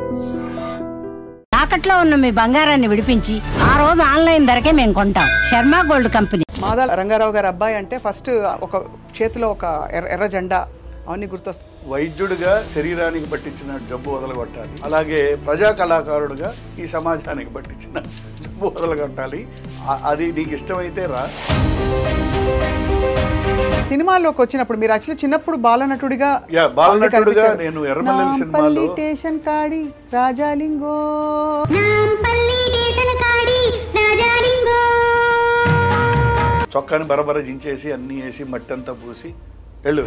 తాకట్లో ఉన్న మీ బంగారాన్ని విడిపించి ఆ రోజు ఆన్లైన్ ధరకే మేము కొంటాం శర్మ గోల్డ్ కంపెనీ మాదాల రంగారావు గారి అబ్బాయి అంటే ఫస్ట్ ఒక చేతిలో ఒక ఎర్ర ఎర్ర జెండా అవన్నీ గుర్తొస్తాయి వైద్యుడిగా శరీరానికి పట్టించిన జబ్బు వదలగొట్టాలి అలాగే ప్రజా కళాకారుడిగా ఈ సమాజానికి పట్టించిన జబ్బు వదలగొట్టాలి ఆ- అది నీకు ఇష్టమైతే రా సినిమాల్లోకి వచ్చినప్పుడు మీరు యాక్చువల్లీ చిన్నప్పుడు బాలనటుడిగా యా, బాలనటుడిగా కనిపించారు. నేను ఎర్రమల్లెల నాంపల్లి సినిమాలో స్టేషన్ కాడి రాజాలింగో నాంపల్లి స్టేషన్ కాడి రాజాలింగో చొక్కాని బరబర జించేసి అన్నీ వేసి మట్టి అంతా పూసి వెళ్ళు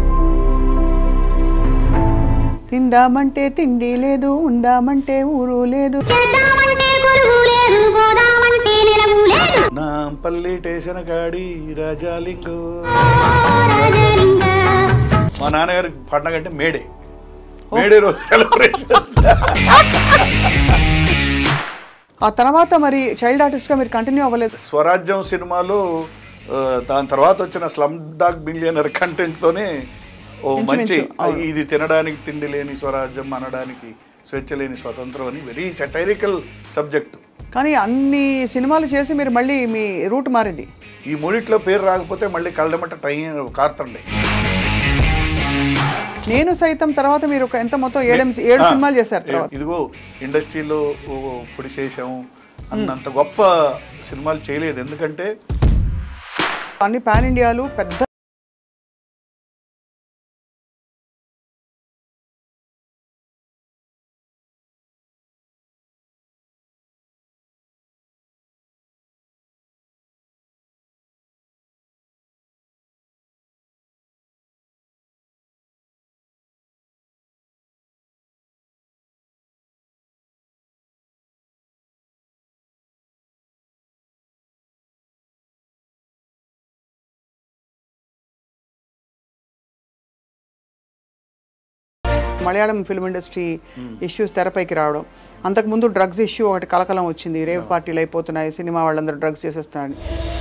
తిందామంటే తిండి లేదు ఉందామంటే ఊరు లేదు చేద్దామంటే కొలువు లేదు పోదామంటే నిలవు లేదు నా పల్లి టేషన్ కాడి రాజాలింగు రాజాలింగ మా నాన్నగారికి పండగ అంటే మేడే మేడే రోజు సెలబ్రేషన్ ఆ తర్వాత మరి చైల్డ్ ఆర్టిస్ట్ గా మీరు కంటిన్యూ అవ్వలేదు స్వరాజ్యం సినిమాలో ఆ, దాని తర్వాత వచ్చిన స్లమ్ డాగ్ బిలియనర్ కంటెంట్తోనే ఓ మంచి అవును. ఇది తినడానికి తిండి లేని స్వరాజ్యం అనడానికి స్వేచ్ఛ లేని స్వతంత్రం అని వెరీ సెటైరికల్ సబ్జెక్టు కానీ అన్ని సినిమాలు చేసి మీరు మళ్ళీ మీ రూట్ మారింది ఈ మూడిట్లో పేరు రాకపోతే మళ్ళీ కళ్ళమట టై కారుతుండే నేను సైతం తర్వాత మీరు ఒక ఎంత మొత్తం ఏడు ఏడు ఆ, సినిమాలు చేశారు తర్వాత ఇదిగో ఇండస్ట్రీలో ఓ పొడి చేసాం అన్నంత గొప్ప సినిమాలు చేయలేదు ఎందుకంటే అన్ని పాన్ ఇండియాలు పెద్ద మలయాళం ఫిల్మ్ ఇండస్ట్రీ ఇష్యూస్ తెరపైకి రావడం అంతకుముందు డ్రగ్స్ ఇష్యూ ఒకటి కలకలం వచ్చింది రేవ్ పార్టీలు అయిపోతున్నాయి సినిమా వాళ్ళందరూ డ్రగ్స్ చేసేస్తున్నారని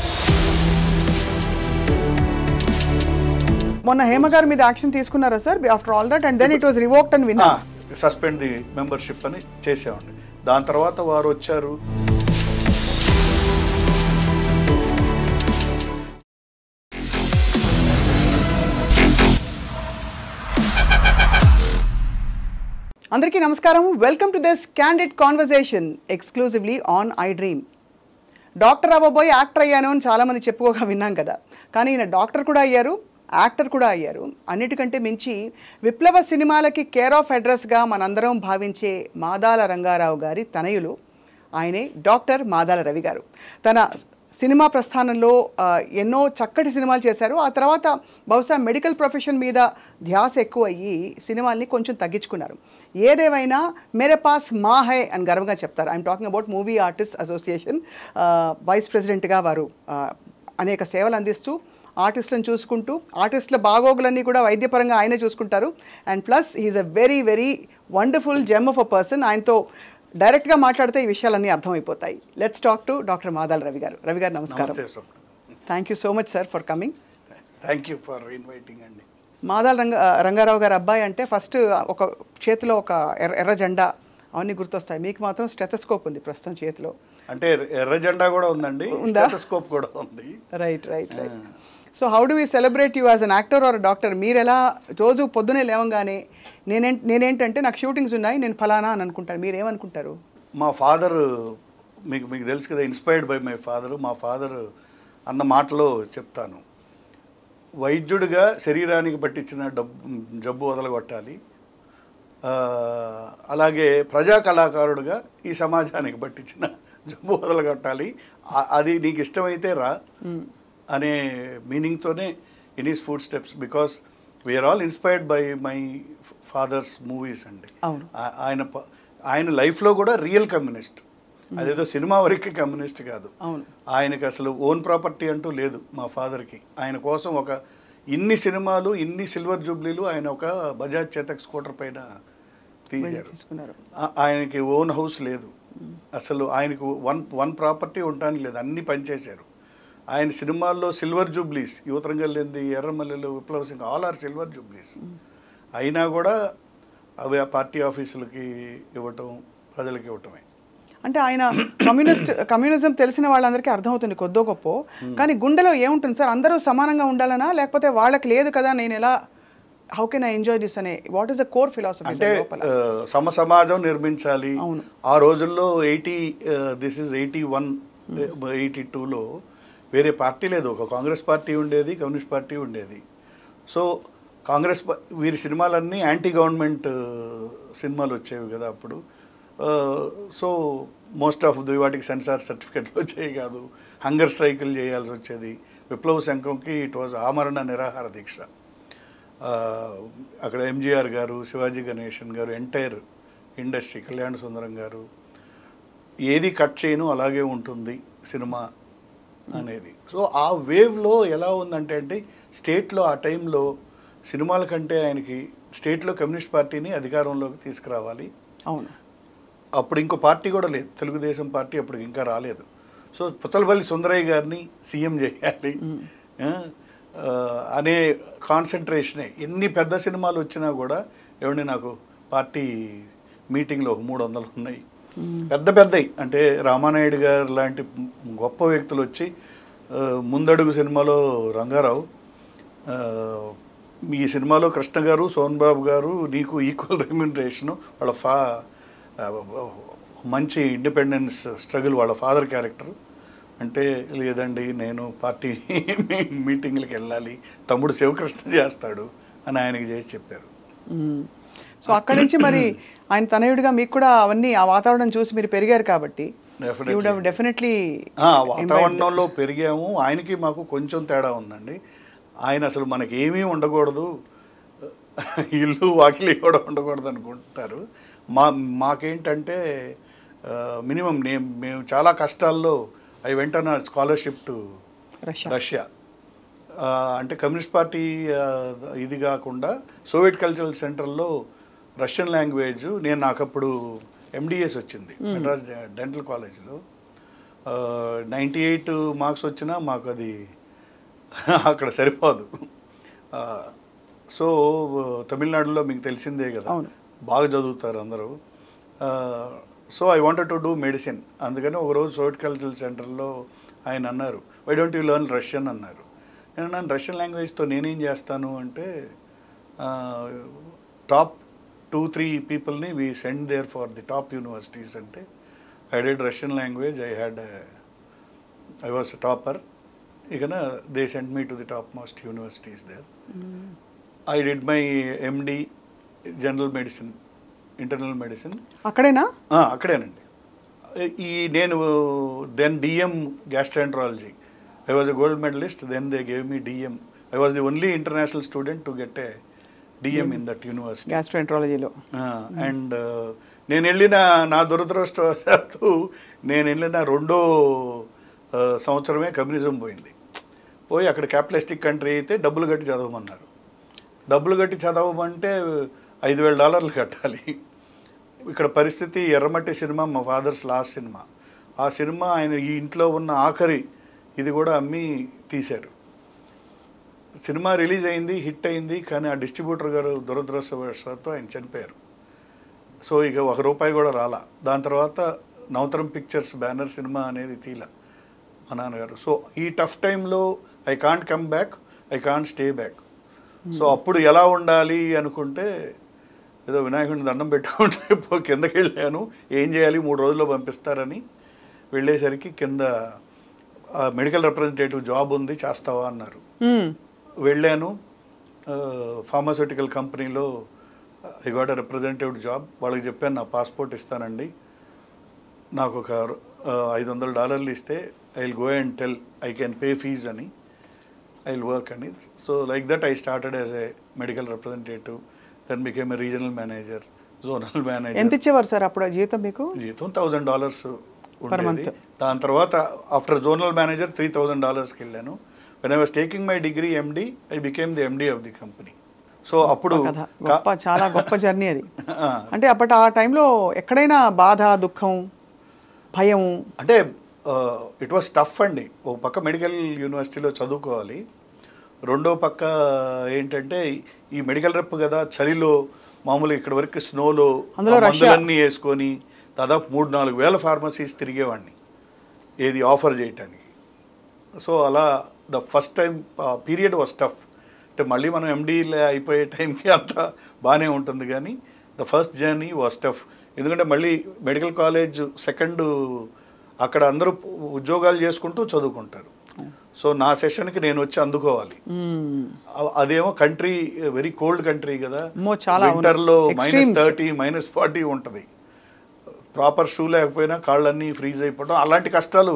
మొన్న హేమ గారి మీద యాక్షన్ తీసుకున్నారా sir after all that and then it was revoked and విన్నా సస్పెండ్ ది మెంబర్షిప్ అని చేసామండి దాని తర్వాత వారు వచ్చారు అందరికీ నమస్కారం welcome to this candid conversation exclusively on iDream doctor అవ్వబోయి యాక్టర్ అయ్యాను అని చాలామంది చెప్పుకోగా విన్నాం కదా కానీ ఈయన డాక్టర్ కూడా అయ్యారు యాక్టర్ కూడా అయ్యారు అన్నిటికంటే మించి విప్లవ సినిమాలకి కేర్ ఆఫ్ అడ్రస్గా మనందరం భావించే మాదాల రంగారావు గారి తనయులు ఆయనే డాక్టర్ మాదాల రవి గారు తన సినిమా ప్రస్థానంలో ఆ, ఎన్నో చక్కటి సినిమాలు చేశారు ఆ తర్వాత బహుశా మెడికల్ ప్రొఫెషన్ మీద ధ్యాస ఎక్కువ అయ్యి సినిమాల్ని కొంచెం తగ్గించుకున్నారు ఏదేమైనా మేరే పాస్ మా హై అని గర్వంగా చెప్తారు I'm talking about movie artist association vice ప్రెసిడెంట్గా వారు ఆ, అనేక సేవలు అందిస్తూ ఆర్టిస్టులను చూసుకుంటూ ఆర్టిస్టుల బాగోగులన్నీ కూడా వైద్యపరంగా ఆయనే చూసుకుంటారు and plus is a very very wonderful gem of a person ఆయనతో డైరెక్ట్గా మాట్లాడితే ఈ విషయాలన్నీ అర్థమైపోతాయి let's talk to doctor Madal Ravi గారు రవి గారు నమస్కారం నమస్తే thank you so much sir for coming thank you for inviting అండి మాదాల్ రంగ రంగారావు గారి అబ్బాయి అంటే ఫస్ట్ ఒక చేతిలో ఒక ఎర్ర ఎర్ర జెండా అవన్నీ గుర్తొస్తాయి మీకు మాత్రం స్టెథస్కోప్ ఉంది ప్రస్తుతం చేతిలో అంటే ఎర్ర జెండా కూడా ఉందండి ఉందా? స్కోప్ కూడా ఉంది right right right so how do we celebrate you as an actor or doctor మీరు ఎలా రోజు పొద్దునే లేవంగానే నేనేం నేనేంటంటే నాకు షూటింగ్స్ ఉన్నాయి నేను ఫలానా అని అనుకుంటాను మీరు ఏమనుకుంటారు మా ఫాదర్ మీకు మీకు తెలుసు కదా ఇన్స్పైర్డ్ బై మై ఫాదర్ మా ఫాదర్ అన్న మాటలో చెప్తాను వైద్యుడిగా శరీరానికి పట్టించిన డబ్బు జబ్బు వదలగొట్టాలి ఆ, అలాగే ప్రజా కళాకారుడిగా ఈ సమాజానికి పట్టించిన జబ్బు వదలగొట్టాలి ఆ- అది నీకు ఇష్టమైతే రా అనే మీనింగ్తోనే in his footsteps because we're all inspired by my father's movies అండి అవును. ఆ- ఆయన ప- ఆయన లైఫ్లో కూడా రియల్ కమ్యూనిస్ట్ అదేదో సినిమా వరకు కమ్యూనిస్ట్ కాదు అవును ఆయనకి అసలు ఓన్ ప్రాపర్టీ అంటూ లేదు మా ఫాదర్కి ఆయన కోసం ఒక ఇన్ని సినిమాలు ఇన్ని సిల్వర్ జూబ్లీలు ఆయన ఒక బజాజ్ చేతక్ స్కూటర్ పైన తీశారు తీసుకున్నారు ఆ- ఆయనకి ఓన్ హౌస్ లేదు అసలు ఆయనకు వన్ వన్ ప్రాపర్టీ ఉండడానికి లేదు అన్ని పనిచేశారు ఆయన సినిమాల్లో సిల్వర్ జూబ్లీస్ యువతరంగల్లింది ఎర్రమల్లెలు విప్లవ సింగ్ ఆల్ ఆర్ సిల్వర్ జూబ్లీస్ అయినా కూడా అవి ఆ పార్టీ ఆఫీసులకి ఇవ్వటం ప్రజలకి ఇవ్వటమే అంటే ఆయన కమ్యూనిస్ట్ కమ్యూనిజం తెలిసిన వాళ్ళందరికీ అర్థమవుతుంది కొద్దో గొప్ప కానీ గుండెలో ఏముంటుంది సార్ అందరూ సమానంగా ఉండాలనా లేకపోతే వాళ్ళకి లేదు కదా నేను ఎలా how can I enjoy this అనే what is the core philosophy అంటే ఆ, సమ సమాజం నిర్మించాలి అవును. ఆ రోజుల్లో eighty this is eighty one ఎయిటీ టూలో వేరే పార్టీ లేదు ఒక కాంగ్రెస్ పార్టీ ఉండేది కమ్యూనిస్ట్ పార్టీ ఉండేది సో కాంగ్రెస్ పా- వీరి సినిమాలన్నీ యాంటీ గవర్నమెంట్ సినిమాలు వచ్చేవి కదా అప్పుడు సో మోస్ట్ ఆఫ్ ది వాటికి సెన్సార్ సర్టిఫికెట్లు వచ్చేవి కాదు హంగర్ స్ట్రైకులు చేయాల్సి వచ్చేది విప్లవ శంఖంకి ఇట్ వాజ్ ఆమరణ నిరాహార దీక్ష ఆ, అక్కడ ఎంజీఆర్ గారు శివాజీ గణేశన్ గారు ఎంటైర్ ఇండస్ట్రీ కళ్యాణ సుందరం గారు ఏది కట్ చేయను అలాగే ఉంటుంది సినిమా అనేది సో ఆ వేవ్లో ఎలా ఉందంటే అంటే స్టేట్లో ఆ టైంలో సినిమాల కంటే ఆయనకి స్టేట్లో కమ్యూనిస్ట్ పార్టీని అధికారంలోకి తీసుకురావాలి అవును అప్పుడు ఇంకో పార్టీ కూడా లేదు తెలుగుదేశం పార్టీ అప్పుడు ఇంకా రాలేదు సో పుచ్చలపల్లి సుందరయ్య గారిని సీఎం చేయాలి ఆ, ఆ, అనే కాన్సన్ట్రేషనే ఎన్ని పెద్ద సినిమాలు వచ్చినా కూడా ఏమండి నాకు పార్టీ మీటింగ్లో ఒక మూడు వందలు ఉన్నాయి పెద్ద పెద్దవి అంటే రామానాయుడు గారు లాంటి గొప్ప వ్యక్తులు వచ్చి ఆ, ముందడుగు సినిమాలో రంగారావు ఆ, ఈ సినిమాలో కృష్ణ గారు సోన్ బాబు గారు నీకు ఈక్వల్ రెమ్యునరేషన్ వాళ్ళ ఫా ఆ, మంచి ఇండిపెండెన్స్ స్ట్రగుల్ వాళ్ళ ఫాదర్ క్యారెక్టర్ అంటే లేదండి నేను పార్టీ మీటింగ్లకు వెళ్ళాలి తమ్ముడు శివకృష్ణ చేస్తాడు అని ఆయనకి చేసి చెప్పారు సో అక్కడి నుంచి మరి ఆయన తనయుడిగా మీకు కూడా అవన్నీ ఆ వాతావరణం చూసి మీరు పెరిగారు కాబట్టి Definitely. డెఫినెట్లీ ఆ, వాతావరణంలో పెరిగాము ఆయనకి మాకు కొంచెం తేడా ఉందండి ఆయన అసలు మనకి ఏమీ ఉండకూడదు ఇల్లు వాకిలి కూడా ఉండకూడదు అనుకుంటారు మా మాకేంటంటే మినిమం నేను మేము చాలా కష్టాల్లో ఐ వెంట నా స్కాలర్షిప్ టు రష్యా రష్యా ఆ, అంటే కమ్యూనిస్ట్ పార్టీ ఆ, ఇది కాకుండా సోవియట్ కల్చరల్ సెంటర్లో రష్యన్ లాంగ్వేజ్ నేను నాకు అప్పుడు ఎండిఎస్ వచ్చింది మెడ్రాస్ డెంటల్ కాలేజ్లో నైంటీ ఎయిట్ మార్క్స్ వచ్చినా మాకు అది అక్కడ సరిపోదు ఆ, సో తమిళనాడులో మీకు తెలిసిందే కదా అవును. బాగా చదువుతారు అందరూ so I wanted to do medicine అందుకని ఒకరోజు సోవియట్ కల్చరల్ సెంటర్లో ఆయన అన్నారు why don't you learn Russian అన్నారు నేను అన్నాను రష్యన్ లాంగ్వేజ్తో నేనేం చేస్తాను అంటే టాప్ టూ త్రీ పీపుల్ని we send there for the top universities అంటే I did Russian language I had I was topper ఇకన they send me to the topmost universities there I did my MD general medicine internal medicine అక్కడేనా అక్కడేనండి ఈ నేను then DM gastroenterology I was a gold medalist then they gave me DM I was the only international student to get a DM in that university గ్యాస్ట్రోఎంట్రాలజీలో and నేను వెళ్ళిన నా దురదృష్టవశాత్తు నేను వెళ్ళిన రెండో ఆ, సంవత్సరమే కమ్యూనిజం పోయింది పోయి అక్కడ క్యాపిటలిస్టిక్ కంట్రీ అయితే డబ్బులు కట్టి చదవమన్నారు డబ్బులు కట్టి చదవమంటే ఐదు వేల డాలర్లు కట్టాలి ఇక్కడ పరిస్థితి ఎర్రమట్టి సినిమా మా ఫాదర్స్ లాస్ట్ సినిమా ఆ సినిమా ఆయన ఈ ఇంట్లో ఉన్న ఆఖరి ఇది కూడా అమ్మి తీశారు సినిమా రిలీజ్ అయింది హిట్ అయింది కానీ ఆ డిస్ట్రిబ్యూటర్ గారు దురదృష్టవశాత్తు ఆయన చనిపోయారు సో ఇక ఒక రూపాయి కూడా రాలా దాని తర్వాత నవతరం పిక్చర్స్ బ్యానర్ సినిమా అనేది తీల మా నాన్నగారు సో ఈ టఫ్ టైంలో I can't come back I can't stay back so అప్పుడు ఎలా ఉండాలి అనుకుంటే ఏదో వినాయకుడిని దండం పెట్టుకుంటే పో కిందకి వెళ్ళాను ఏం చేయాలి మూడు రోజుల్లో పంపిస్తారని వెళ్ళేసరికి కింద మెడికల్ రిప్రజెంటేటివ్ జాబ్ ఉంది చేస్తావా అన్నారు వెళ్ళాను ఫార్మాస్యూటికల్ కంపెనీలో I got a representative job వాళ్ళకి చెప్పాను నా పాస్పోర్ట్ ఇస్తానండి నాకు ఒక ఐదు వందల డాలర్లు ఇస్తే I will go and tell I can pay fees అని ఐ విల్ వర్క్ అని so like that I started as a medical representative then became a regional manager zonal ఎంత మేనేజర్ ఇచ్చేవారు సార్ అప్పుడు ఆ జీతం మీకు జీతం థౌజండ్ డాలర్స్ Per month. ఉండేది దాని తర్వాత after zonal manager three thousand డాలర్స్కి వెళ్ళాను when I was taking my degree MD I became the MD of the company so అప్పుడు కథ గొప్ప చాలా గొప్ప జర్నీ అది ఆ, అంటే అప్పటి ఆ టైంలో ఎక్కడైనా బాధ దుఃఖం భయం అంటే ఇట్ వాస్ టఫ్ అండి ఒక పక్క మెడికల్ యూనివర్సిటీలో చదువుకోవాలి రెండో పక్క ఏంటంటే ఈ మెడికల్ రెప్ కదా చలిలో మామూలుగా ఇక్కడ వరకు స్నోలో అందులో రష్యా. మందులన్నీ వేసుకొని దాదాపు మూడు నాలుగు వేల ఫార్మసీస్ తిరిగేవాడిని ఏది ఆఫర్ చేయటానికి సో అలా the first time period was tough అంటే మళ్ళీ మనం ఎండీ అయిపోయే టైంకి అంతా బాగానే ఉంటుంది కానీ the first journey was tough ఎందుకంటే మళ్ళీ మెడికల్ కాలేజ్ సెకండ్ అక్కడ అందరూ ఉద్యోగాలు చేసుకుంటూ చదువుకుంటారు సో నా సెషన్కి నేను వచ్చి అందుకోవాలి మ్మ్. అ- అదేమో కంట్రీ వెరీ కోల్డ్ కంట్రీ కదా అమ్మో, చాలా అవును. వింటర్లో minus Extremes. Thirty minus forty ఉంటుంది ప్రాపర్ షూ లేకపోయినా కాళ్ళన్నీ ఫ్రీజ్ అయిపోవడం అలాంటి కష్టాలు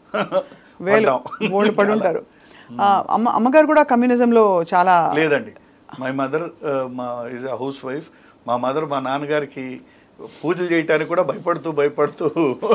వేలు పడ్డాం. బోల్డ్ పడి చాలా. ఉంటారు ఆ, అమ్మ అమ్మగారు కూడా కమ్యూనిజంలో చాలా లేదండి మై మదర్ మా ఈజ్ అ హౌస్ వైఫ్ మా మదర్ మా నాన్నగారికి పూజలు చేయటానికి కూడా భయపడుతూ భయపడుతూ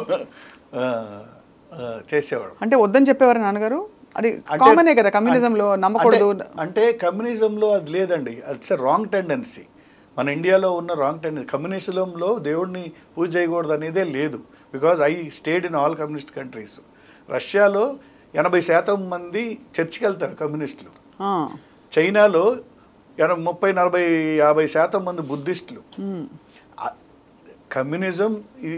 ఆ, ఆ, చేసేవాడు అంటే వద్దని చెప్పేవారు నాన్నగారు అది అంటే- కామనే కదా కమ్యూనిజంలో నమ్మకూడదు అంటే- అంటే కమ్యూనిజంలో అది లేదండి ఇట్స్ ఎ రాంగ్ టెండెన్సీ మన ఇండియాలో ఉన్న రాంగ్ టెండెన్సీ కమ్యూనిజంలో దేవుడిని పూజ చేయకూడదు అనేదే లేదు because I stayed in all communist countries రష్యాలో ఎనభై శాతం మంది చర్చికి వెళ్తారు కమ్యూనిస్టులు ఆ, చైనాలో ఎన ముప్పై నలభై యాభై శాతం మంది బుద్ధిస్టులు మ్మ్. ఆ- communism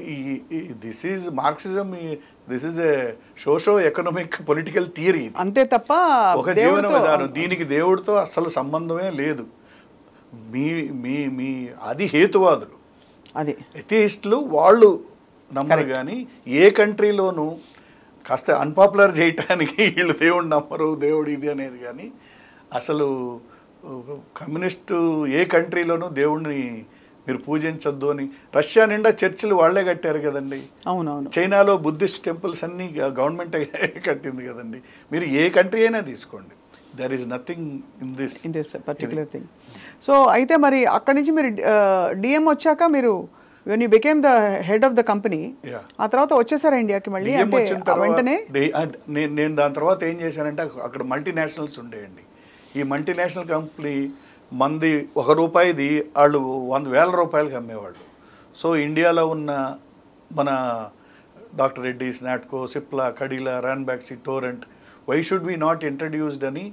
this is Marxism this is a socio economic political theory ఇది అంతే తప్ప ఒక జీవన దేవుడితో- విధానం దీనికి దేవుడితో అసలు సంబంధమే లేదు మీ మీ మీ అది హేతువాదులు అది ఎథియిస్టులు వాళ్ళు నమ్మరు కానీ ఏ కంట్రీలోనూ కాస్త అన్పాపులర్ చేయటానికి వీళ్ళు దేవుడు నమ్మరు దేవుడు ఇది అనేది కానీ అసలు కమ్యూనిస్టు ఏ కంట్రీలోనూ దేవుడిని మీరు పూజించొద్దు అని రష్యా నిండా చర్చిలు వాళ్ళే కట్టారు కదండి అవునవును చైనాలో బుద్ధిస్ట్ టెంపుల్స్ అన్ని గవర్నమెంట్ కట్టింది కదండి మీరు ఏ కంట్రీ అయినా తీసుకోండి there is nothing in this in this particular thing so అయితే మరి అక్కడి నుంచి మీరు డిఎం వచ్చాక మీరు when you became the head of the company Yeah. ఆ తర్వాత వచ్చేసారా ఇండియాకి మళ్ళీ బియ్యం అంటే వచ్చిన ఆ తర్వాత వెంటనే దే- అంటే నేను నేను దాని తర్వాత ఏం చేశానంటే అక్క- అక్కడ మల్టీనేషనల్స్ ఉండేయండి ఈ మల్టీనేషనల్ కంపెనీ మంది ఒక రూపాయిది వాళ్ళు వంద వేల రూపాయలకి అమ్మేవాళ్ళు సో ఇండియాలో ఉన్న మన doctor Reddy's Natco Cipla Cadila Ranbaxy Torrent why should be not introduced అని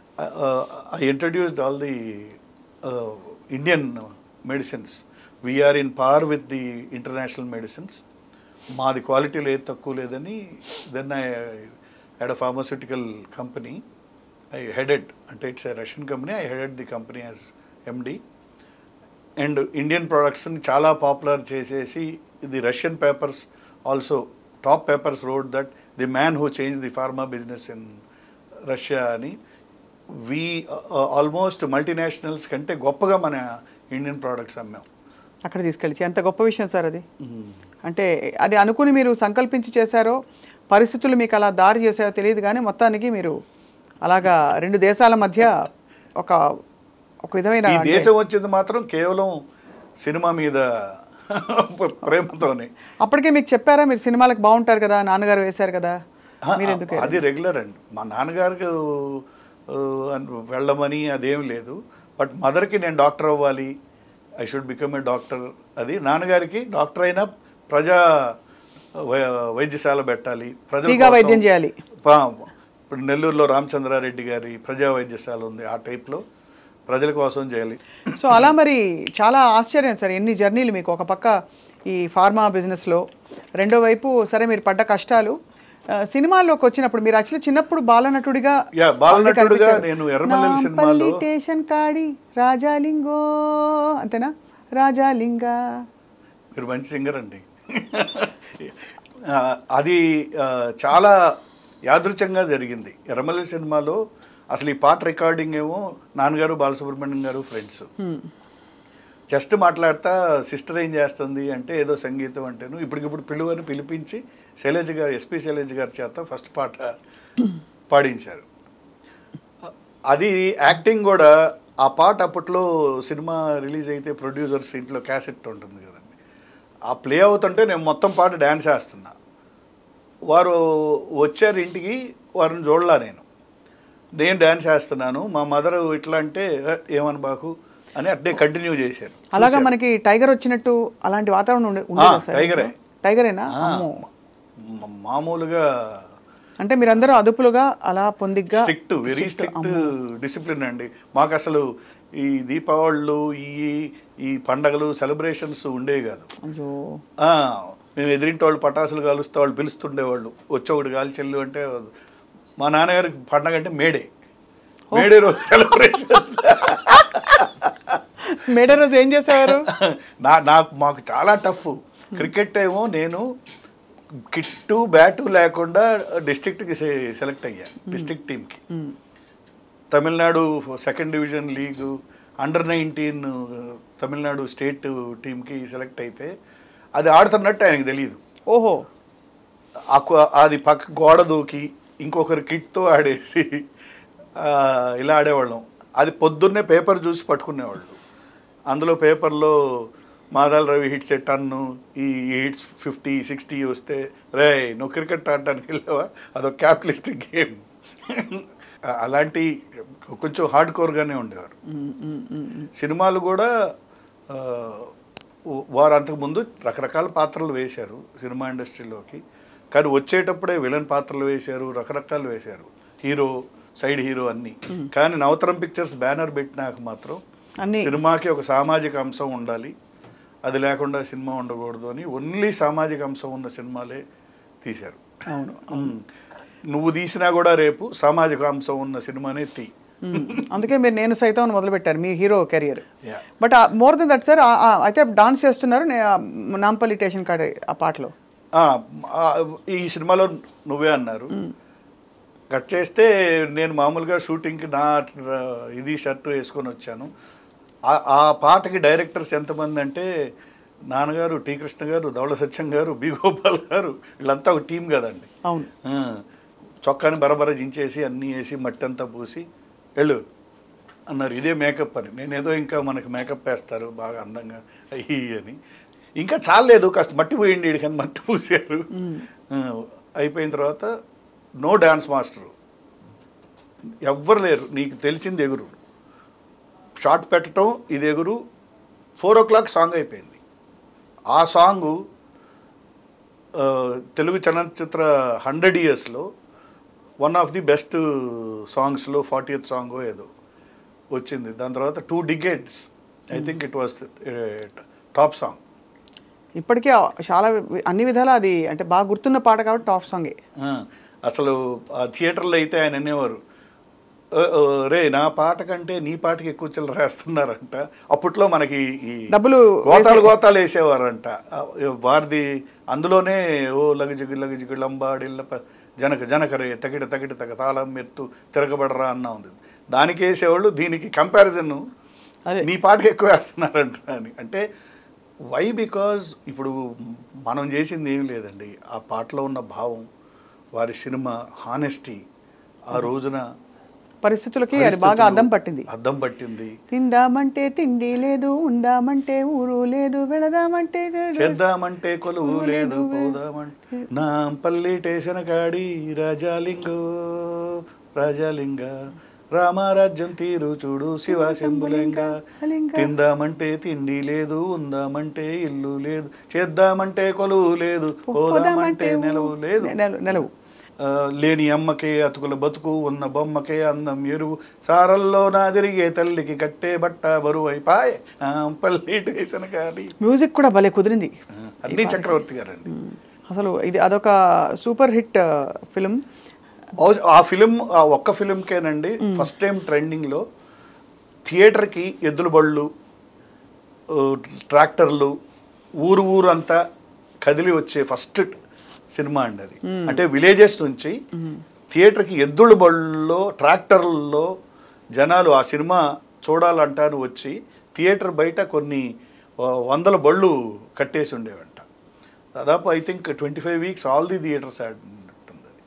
I introduced all the Indian medicines we're in par with the international medicines మాది క్వాలిటీలో ఏది తక్కువ లేదని then I head a pharmaceutical company I headed అంటే it's a Russian company I headed the company as MD and Indian ప్రొడక్ట్స్ని చాలా popular చేసేసి the Russian papers also top papers wrote that the man who change the pharma business in Russia అని we almost multinationals కంటే గొప్పగా మన Indian products అమ్మాం అక్కడ తీసుకెళ్ళి ఎంత గొప్ప విషయం సార్ అది అంటే అది అనుకుని మీరు సంకల్పించి చేశారో పరిస్థితులు మీకు అలా దారి చేసాయో తెలియదు కానీ మొత్తానికి మీరు అలాగా రెండు దేశాల మధ్య ఒక ఒక విధమైన ఈ అంటే- దేశం వచ్చింది మాత్రం కేవలం సినిమా మీద ప్రేమతోనే అప్పటికే మీకు చెప్పారా మీరు సినిమాలకు బాగుంటారు కదా నాన్నగారు వేశారు కదా ఆ, మీరు ఎందుకు అది రెగ్యులర్ అండి మా నాన్నగారికి ఆ, వెళ్ళమని అదేం లేదు బట్ మదర్కి నేను డాక్టర్ అవ్వాలి I should become a doctor అది నాన్నగారికి డాక్టర్ అయినా ప్రజా వై- వైద్యశాల పెట్టాలి ప్రజల ఫ్రీగా కోసం- వైద్యం చేయాలి. పా- ఇప్పుడు నెల్లూరులో రామచంద్రారెడ్డి గారి ప్రజా వైద్యశాల ఉంది ఆ టైప్లో ప్రజల కోసం చేయాలి సో అలా మరి చాలా ఆశ్చర్యం సార్ ఎన్ని జర్నీలు మీకు ఒక పక్క ఈ ఫార్మా బిజినెస్లో రెండో వైపు సరే మీరు పడ్డ కష్టాలు ఆ, సినిమాల్లోకి వచ్చినప్పుడు మీరు యాక్చువల్లీ చిన్నప్పుడు బాలనటుడిగా Yeah, బాలనటుడిగా అందుకే కనిపించారు. నేను ఎర్రమల్లెల నాంపల్లి సినిమాలో- స్టేషన్ కాడి రాజాలింగో అంతేనా రాజాలింగా మీరు మంచి సింగర్ అండి ఆ, అది ఆ, చాలా యాదృచ్ఛంగా జరిగింది ఎర్రమల్లి సినిమాలో అసలు ఈ పాట రికార్డింగ్ ఏమో నాన్నగారు బాలసుబ్రహ్మణ్యం గారు ఫ్రెండ్స్ జస్ట్ మాట్లాడతా సిస్టర్ ఏం చేస్తుంది అంటే ఏదో సంగీతం అంటేను ఇప్పటికిప్పుడు పిలువని పిలిపించి శైలజ గారు ఎస్పి శైలజ గారి చేత ఫస్ట్ పాట పాడించారు అది యాక్టింగ్ కూడా ఆ పాట అప్పట్లో సినిమా రిలీజ్ అయితే ప్రొడ్యూసర్స్ ఇంట్లో క్యాసెట్ ఉంటుంది కదండి ఆ ప్లే అవుతుంటే నేను మొత్తం పాట డ్యాన్స్ వేస్తున్నా వారు వచ్చారు ఇంటికి వారిని చూడలా నేను నేను డ్యాన్స్ వేస్తున్నాను మా మదర్ ఇట్లా అంటే "ఏ, ఏమని బాకు అని అట్నే కంటిన్యూ చేశారు అలాగా చూశారు. మనకి టైగర్ వచ్చినట్టు అలాంటి వాతావరణం ఉండే ఉండేదా సార్ టైగరే. టైగరేనా ఆ, అమ్మో. మా- మామూలుగా అంటే మీరందరూ అదుపులుగా అలా పొందిగ్గా స్ట్రిక్ట్ వెరీ strict, స్ట్రిక్ట్ అమ్మో. డిసిప్లిన్ అండి మాకు అసలు ఈ దీపావళిలు ఈ ఈ పండగలు సెలబ్రేషన్స్ ఉండేవి కాదు అయ్యో ఆ, మేము ఎదిరింటి వాళ్ళు పటాసులు కాలుస్తే వాళ్ళు పిలుస్తుండేవాళ్ళు వచ్చి కాలు చెల్లు అంటే మా నాన్నగారికి పండగ అంటే మేడే మేడే రోజు సెలబ్రేషన్స్ మేడే రోజు ఏం చేసేవారు నా నాకు మాకు చాలా టఫ్ క్రికెట్ ఏమో నేను కిట్టు బ్యాటు లేకుండా డిస్ట్రిక్ట్కి సెలెక్ట్ అయ్యా డిస్ట్రిక్ట్ టీంకి hmm. Tamil Nadu second division league under nineteen Tamil Nadu state టీంకి సెలెక్ట్ అయితే అది ఆడుతున్నట్టు ఆయనకు తెలియదు ఓహో ఆకు- అది పక్క గోడ దూకి ఇంకొకరి కిట్తో ఆడేసి ఆ, ఇలా ఆడేవాళ్ళం అది పొద్దున్నే పేపర్ చూసి పట్టుకునేవాళ్ళు అందులో పేపర్లో Madala Ravi hits a ton ఈ హిట్స్ ఫిఫ్టీ సిక్స్టీ వస్తే రే నువ్వు క్రికెట్ ఆడటానికి వెళ్ళావా అదొక క్యాపిటలిస్టిక్ గేమ్ అలాంటి కొంచెం హార్డ్ కోర్గానే ఉండేవారు మ్మ్, మ్మ్, మ్మ్, మ్మ్. సినిమాలు కూడా ఆ, వారు అంతకుముందు రకరకాల పాత్రలు వేశారు సినిమా ఇండస్ట్రీలోకి కానీ వచ్చేటప్పుడే విలన్ పాత్రలు వేశారు రకరకాలు వేశారు హీరో సైడ్ హీరో అన్ని కానీ నవతరం పిక్చర్స్ బ్యానర్ పెట్టినాక మాత్రం అన్ని సినిమాకి ఒక సామాజిక అంశం ఉండాలి అది లేకుండా సినిమా ఉండకూడదు అని ఓన్లీ సామాజిక అంశం ఉన్న సినిమాలే తీశారు అవును ఉమ్. నువ్వు తీసినా కూడా రేపు సామాజిక అంశం ఉన్న సినిమానే తీ మ్మ్. అందుకే మీరు నేను సైతం అని మొదలు పెట్టారు మీ hero career Yeah. But more than that sir అయితే డాన్స్ చేస్తున్నారు నే- ఆ, నాంపల్లి స్టేషన్ కాడ ఆ పాటలో ఆ, ఆ, ఈ సినిమాలో నువ్వే అన్నారు కట్ చేస్తే నేను మామూలుగా షూటింగ్కి నా ఆ, ఇది షర్ట్ వేసుకొని వచ్చాను ఆ- ఆ పాటకి డైరెక్టర్స్ ఎంతమంది అంటే నాన్నగారు టీ కృష్ణ గారు ధవళ సత్యం గారు బి గోపాల్ గారు వీళ్ళంతా ఒక టీం కదండి అవును ఆ, చొక్కాని బరబర జించేసి అన్నీ వేసి మట్టి అంతా పూసి వెళ్ళు అన్నారు ఇదే మేకప్ అని నేనేదో ఇంకా మనకి మేకప్ వేస్తారు బాగా అందంగా అయ్యి అని ఇంకా చాలేదు కాస్త మట్టి పోయింది వీడికని మట్టి పూసారు ఆ, అయిపోయిన తర్వాత నో డాన్స్ మాస్టరు ఎవ్వరు లేరు నీకు తెలిసింది ఎగురు షార్ట్ పెట్టడం ఇది ఎగురు ఫోర్ ఓ క్లాక్ సాంగ్ అయిపోయింది ఆ సాంగు ఆ, తెలుగు చలనచిత్ర హండ్రెడ్ ఇయర్స్లో వన్ ఆఫ్ ది బెస్ట్ సాంగ్స్లో ఫార్టీయత్ సాంగ్ ఏదో వచ్చింది దాని తర్వాత two decades I think it was top song ఇప్పటికే ఆ- చాలా వి- అన్ని విధాలా అది అంటే బాగా గుర్తున్న పాట కాబట్టి టాప్ సాంగే అసలు ఆ థియేటర్లో అయితే ఆయన అనేవారు "ఓ, ఓ, రే నా పాట కంటే నీ పాటకి ఎక్కువ చిల్లర వేస్తున్నారంట అప్పట్లో మనకి ఈ డబ్బులు గోతాలు గోతాలు వేసేవారంట ఆ, వారిది అందులోనే ఓ లగజిగు లగజిగు లంబాడిల్ల ప- జనక జనకరే తగిట తగిట తగ తాళం మెత్తు తిరగబడరా అన్న ఉంది దానికి వేసేవాళ్ళు దీనికి కంపారిజన్ అదే. నీ పాటకి ఎక్కువ వేస్తున్నారంట అని అంటే వై బికాజ్ ఇప్పుడు మనం చేసింది ఏం లేదండి ఆ పాటలో ఉన్న భావం వారి సినిమా హానెస్టీ ఆ రోజున పరిస్థితులకి అది బాగా పరిస్థితులు అద్దం పట్టింది అద్దం పట్టింది తిందామంటే తిండి లేదు ఉందామంటే ఊరు లేదు వెళదామంటే చేద్దామంటే కొలువు లేదు పోదామంటే నా పల్లి టేషన్ కాడి రాజాలింగో రాజాలింగ రామారాజ్యం తీరు చూడు శివ శంభులింగ తిందామంటే తిండి లేదు ఉందామంటే ఇల్లు లేదు చేద్దామంటే కొలువు లేదు పోదామంటే నిలవు లేదు నెల- నెలవు ఆ, లేని అమ్మకే అతుకుల బతుకు ఉన్న బొమ్మకే అందం ఎరువు సారల్లో నా తిరిగే తల్లికి కట్టే బట్ట బరువు అయిపాయ్ పల్లి టేషన్ కాడి మ్యూజిక్ కూడా భలే కుదిరింది అన్ని చక్రవర్తి గారండి అసలు ఇది అదొక సూపర్ హిట్ ఫిలిం బహుశా ఆ ఫిలిం ఆ ఒక్క ఫిలింకేనండి ఫస్ట్ టైం ట్రెండింగ్లో థియేటర్కి ఎద్దుల బళ్ళు ఆ, ట్రాక్టర్లు ఊరు ఊరంతా కదిలి వచ్చే ఫస్ట్ సినిమా అండి అది అంటే విలేజెస్ నుంచి థియేటర్కి ఎద్దుల బళ్ళలో ట్రాక్టర్లలో జనాలు ఆ సినిమా చూడాలంటారు వచ్చి థియేటర్ బయట కొన్ని ఆ, వందల బళ్ళు కట్టేసి ఉండేవంట దాదాపు I think twenty five weeks all the theatres ఆడినట్టుంది అది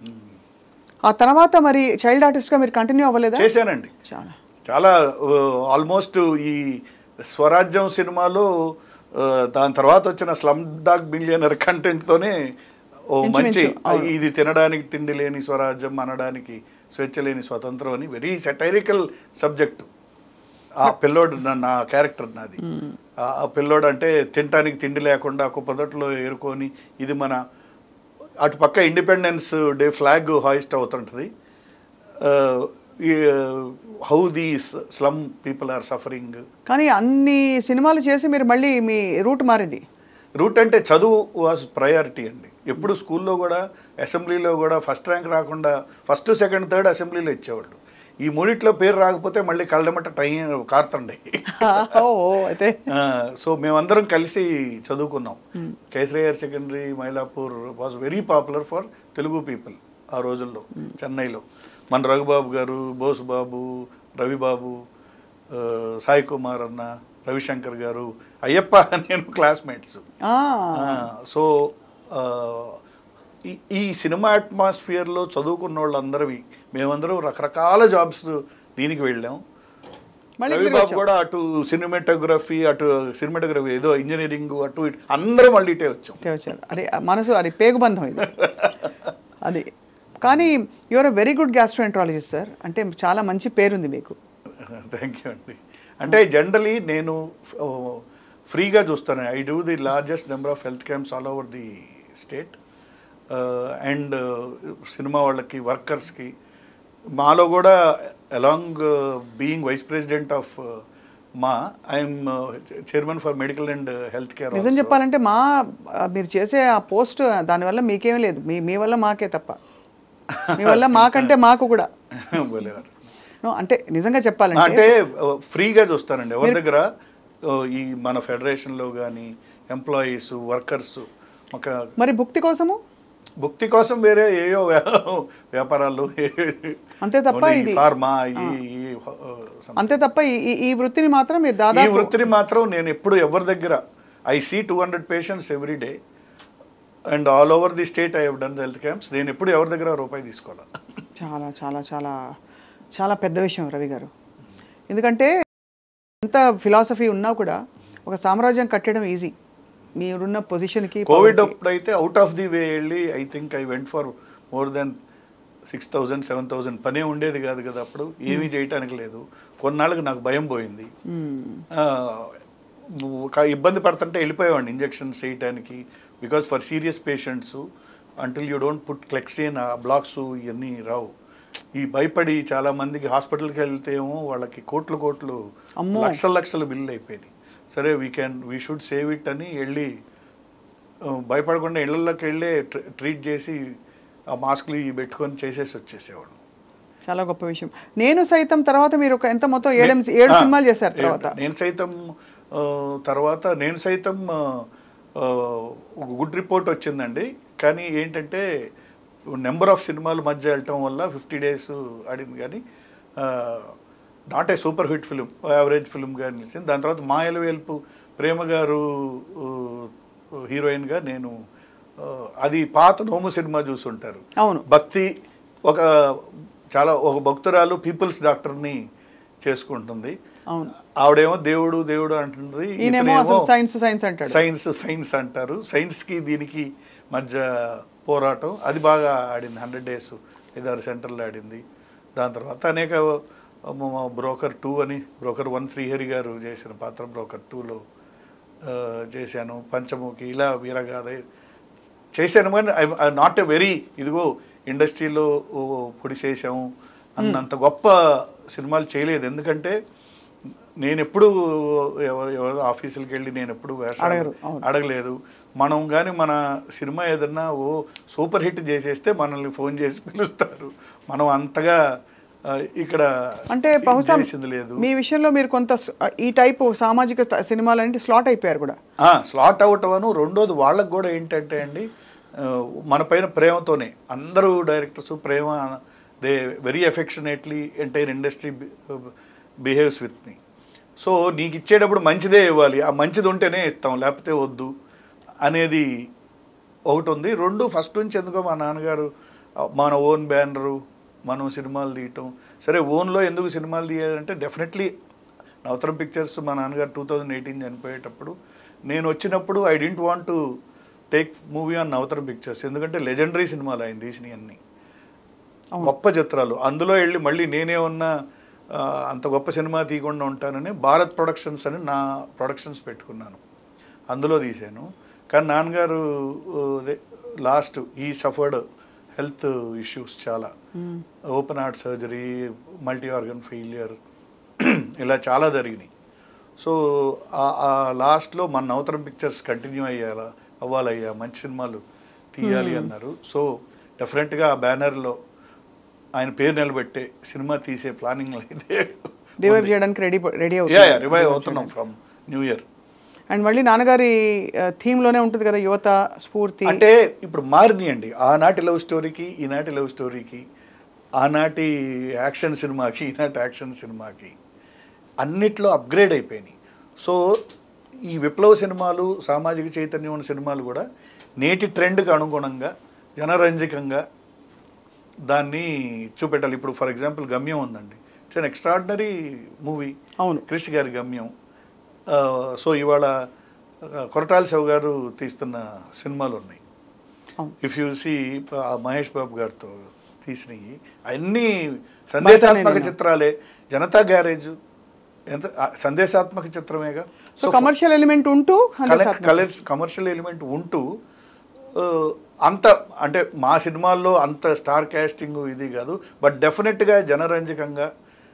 ఆ తర్వాత మరి చైల్డ్ ఆర్టిస్ట్ గా మీరు కంటిన్యూ అవ్వలేదా చేశానండి చాలా చాలా ఆల్మోస్ట్ ఈ స్వరాజ్యం సినిమాలో ఆ, దాని తర్వాత వచ్చిన స్లమ్ డాగ్ బిలియనర్ కంటెంట్తోనే ఓ మంచి ఇంచుమించు, ఇది తినడానికి తిండి లేని స్వరాజ్యం అనడానికి స్వేచ్ఛ లేని స్వతంత్రం అని వెరీ సెటైరికల్ సబ్జెక్టు ఆ పిల్లోడు నా- నా క్యారెక్టర్ నాది ఆ ఆ పిల్లోడు అంటే తినటానికి తిండి లేకుండా కుప్పదొట్లో ఏరుకొని ఇది మన అటు పక్క ఇండిపెండెన్స్ డే ఫ్లాగ్ హాయిస్ట్ అవుతుంటుంది ఆ, how the slum people are suffering కానీ అన్ని సినిమాలు చేసి మీరు మళ్ళీ మీ రూట్ మారింది రూట్ అంటే చదువు వాజ్ ప్రయారిటీ అండి ఎప్పుడు స్కూల్లో కూడా అసెంబ్లీలో కూడా ఫస్ట్ ర్యాంక్ రాకుండా ఫస్ట్ సెకండ్ థర్డ్ అసెంబ్లీలో ఇచ్చేవాళ్ళు ఈ మూడిట్లో పేరు రాకపోతే మళ్ళీ కళ్ళమట ట్రైన్ కారుతుండే ఓ అయితే సో మేమందరం కలిసి చదువుకున్నాం కేసరియర్ secondary Mylapore was very popular for Telugu people ఆ రోజుల్లో చెన్నైలో మన రఘుబాబు గారు బోసు బాబు రవిబాబు ఆ, సాయి కుమార్ అన్న రవిశంకర్ గారు అయ్యప్ప నేను క్లాస్మేట్స్ ఆ, సో ఆ, ఈ- ఈ సినిమా అట్మాస్ఫియర్లో చదువుకున్న వాళ్ళందరివి మేమందరం రకరకాల జాబ్స్ దీనికి వెళ్ళాం మళ్ళీ తిరిగి రవిబాబు వచ్చాం. కూడా అటు సినిమాటోగ్రఫీ అటు సినిమాటోగ్రఫీ ఏదో ఇంజనీరింగ్ అటు ఇటు అందరం మళ్ళీ ఇటే వచ్చాం ఇటే వచ్చారు అది మనసు అది పేగుబంధం ఇది అది కానీ your very good gastroenterologist sir అంటే చాలా మంచి పేరుంది మీకు థ్యాంక్ యూ అండి అంటే జనరలీ నేను ఫ్రీగా చూస్తాను I do the largest number of health camps all over the state and cinema వాళ్ళకి వర్కర్స్కి మాలో కూడా along being vice president of MAA I'm chairman for medical and health care నిజం చెప్పాలంటే మా ఆ, మీరు చేసే ఆ పోస్ట్ దానివల్ల మీకేం లేదు మీ మీ వల్ల మాకే తప్ప మీ వల్ల మాకంటే మాకు కూడా No, అంటే నిజంగా చెప్పాలంటే అంటే ఫ్రీగా చూస్తానండి ఎవరి దగ్గర ఆ, ఈ మన ఫెడరేషన్లో కానీ ఎంప్లాయీస్ వర్కర్స్ ఒక మరి భుక్తి కోసము భుక్తి కోసం వేరే ఏయో వ్యా- వ్యాపారాలు అంతే తప్ప ఇది- ఫార్మా ఈ ఈ, ఆ, some- అంతే తప్ప ఈ- ఈ ఈ వృత్తిని మాత్రం మీరు ఈ దాదాపు వృత్తిని మాత్రం నేను ఎప్పుడు ఎవరి దగ్గర I see two hundred patients every day and all over the state I have done health camps నేను ఎప్పుడు ఎవరి దగ్గర రూపాయి తీసుకోవాలి చాలా చాలా చాలా చాలా పెద్ద విషయం రవి గారు ఎందుకంటే ఎంత ఫిలాసఫీ ఉన్నా కూడా ఒక సామ్రాజ్యం కట్టడం ఈజీ మీరున్న పొజిషన్కి కోవిడ్ అప్పుడు అయితే అవుట్ ఆఫ్ ది వే వెళ్ళి I think I went for more than six thousand seven thousand పనే ఉండేది కాదు కదా అప్పుడు ఏమీ చేయటానికి లేదు కొన్నాళ్ళకి నాకు భయం పోయింది ఆ, ఒక ఇబ్బంది పడుతుంటే వెళ్ళిపోయేవాడిని ఇంజెక్షన్స్ చేయటానికి because for serious patients until you don't put Clexane ఆ బ్లాక్స్ ఇవన్నీ రావు ఈ భయపడి చాలా మందికి హాస్పిటల్కి వెళ్తే ఏమో వాళ్ళకి కోట్లు కోట్లు అమ్మో. లక్షల లక్షల బిల్లు అయిపోయినాయి సరే we can we should save it అని వెళ్ళి ఆ, భయపడకుండా ఇళ్ళల్లోకి వెళ్ళి ట్రీ- ట్రీట్ చేసి ఆ మాస్క్లు ఇవి పెట్టుకొని చేసేసి వచ్చేసేవాడు చాలా గొప్ప విషయం నేను సైతం తర్వాత మీరు ఒక ఎంత మొత్తం ఏడు ఏడు ఆ, సినిమాలు చేశారు ఏడు. తర్వాత నేను సైతం ఆ, తర్వాత నేను సైతం ఆ, ఆ, ఒక గుడ్ రిపోర్ట్ వచ్చిందండి కానీ ఏంటంటే నెంబర్ ఆఫ్ సినిమాల మధ్య వెళ్ళటం వల్ల ఫిఫ్టీ డేస్ ఆడింది కానీ not a super hit film average ఫిలింగా నిలిచింది దాని తర్వాత మాయల వేల్పు ప్రేమ గారు హీరోయిన్గా నేను ఆ, అది పాత నోము సినిమా చూసుంటారు అవును భక్తి ఒక చాలా ఒక భక్తురాలు పీపుల్స్ డాక్టర్ని చేసుకుంటుంది అవును ఆవిడేమో దేవుడు దేవుడు అంటుంది ఈయనేమో అసలు సైన్స్ సైన్స్ అంటాడు సైన్స్ సైన్స్ అంటారు సైన్స్కి దీనికి మధ్య పోరాటం అది బాగా ఆడింది హండ్రెడ్ డేస్ ఐదారు సెంటర్లు ఆడింది దాని తర్వాత అనేక బ్రోకర్ టూ అని బ్రోకర్ వన్ శ్రీహరి గారు చేసిన పాత్ర బ్రోకర్ టూలో చేశాను పంచముఖి ఇలా వీరగాథ చేశాను కానీ ఐ నాట్ ఎ వెరీ ఇదిగో ఇండస్ట్రీలో ఓ పొడి చేశాము అన్నంత గొప్ప సినిమాలు చేయలేదు ఎందుకంటే నేను ఎప్పుడు ఎవరు ఎవరు ఆఫీసులకు వెళ్ళి నేను ఎప్పుడు వేషాలు అడగరు, అవును. అడగలేదు మనం కానీ మన సినిమా ఏదన్నా ఓ సూపర్ హిట్ చేసేస్తే మనల్ని ఫోన్ చేసి పిలుస్తారు మనం అంతగా ఆ, ఇక్కడ అంటే బహుశా చేసింది లేదు మీ విషయంలో మీరు కొంత స్- ఈ టైపు సామాజిక స్థ- సినిమాలంటే స్లాట్ అయిపోయారు కూడా స్లాట్ అవుట్ అను రెండోది వాళ్ళకి కూడా ఏంటంటే అండి ఆ, మన పైన ప్రేమతోనే అందరూ డైరెక్టర్స్ ప్రేమ they very affectionately entire industry behaves with me so నీకు ఇచ్చేటప్పుడు మంచిదే ఇవ్వాలి ఆ మంచిది ఉంటేనే ఇస్తాం లేకపోతే వద్దు అనేది ఒకటి ఉంది రెండు ఫస్ట్ నుంచి ఎందుకో మా నాన్నగారు ఆ, మన ఓన్ బ్యానరు మనం సినిమాలు తీయటం సరే ఓన్లో ఎందుకు సినిమాలు తీయాలంటే డెఫినెట్లీ నవతరం పిక్చర్స్ మా నాన్నగారు టూ థౌజండ్ ఎయిటీన్ చనిపోయేటప్పుడు నేను వచ్చినప్పుడు I didn't want to take movie on Navatharam pictures ఎందుకంటే లెజెండరీ సినిమాలు ఆయన తీసినవి అన్నీ గొప్ప చిత్రాలు అందులో వెళ్ళి మళ్ళీ నేనే ఉన్న ఆ, అంత గొప్ప సినిమా తీయకుండా ఉంటానని భారత్ ప్రొడక్షన్స్ అని నా ప్రొడక్షన్స్ పెట్టుకున్నాను అందులో తీశాను కానీ నాన్నగారు లాస్ట్ ఈ సఫర్డ్ హెల్త్ ఇష్యూస్ చాలా open heart surgery multi organ failure ఇలా చాలా జరిగినాయి సో ఆ లాస్ట్లో మన నవతరం పిక్చర్స్ కంటిన్యూ అయ్యాలా అవ్వాలయ్యా మంచి సినిమాలు తీయాలి అన్నారు సో డెఫినెట్గా ఆ బ్యానర్లో ఆయన పేరు నిలబెట్టే సినిమా తీసే ప్లానింగ్ అయితే రివైవ్ చేయడానికి రెడీ రెడీ యా రివైవ్ అవుతున్నాం ఫ్రమ్ న్యూ ఇయర్ అండ్ మళ్ళీ నాన్నగారి థీమ్ లోనే ఉంటుంది కదా యువత స్ఫూర్తి అంటే ఇప్పుడు మారినాయండి ఆనాటి లవ్ స్టోరీకి ఈనాటి లవ్ స్టోరీకి ఆనాటి యాక్షన్ సినిమాకి ఈనాటి యాక్షన్ సినిమాకి అన్నిట్లో అప్గ్రేడ్ అయిపోయినాయి సో ఈ విప్లవ సినిమాలు సామాజిక చైతన్యం ఉన్న సినిమాలు కూడా నేటి ట్రెండ్కి అనుగుణంగా జనరంజకంగా దాన్ని చూపెట్టాలి ఇప్పుడు ఫర్ ఎగ్జాంపుల్ గమ్యం ఉందండి ఇట్స్ అన్ ఎక్స్ట్రాడినరీ మూవీ అవును క్రిష్ గారి గమ్యం ఆ, సో ఇవాళ ఆ, కొరటాల శివ గారు తీస్తున్న సినిమాలు ఉన్నాయి అవును. If you see Mahesh Babu గారితో తీసినవి అన్నీ సందేశాత్మక నేను. చిత్రాలే జనతా గ్యారేజ్ ఎంత ఆ, సందేశాత్మక చిత్రమేగా సో కమర్షియల్ ఎలిమెంట్ ఉంటూ కలర్ కమర్షియల్ ఎలిమెంట్ ఉంటూ ఆ, అంత అంటే మా సినిమాల్లో అంత స్టార్ క్యాస్టింగ్ ఇది కాదు బట్ డెఫినెట్గా జనరంజకంగా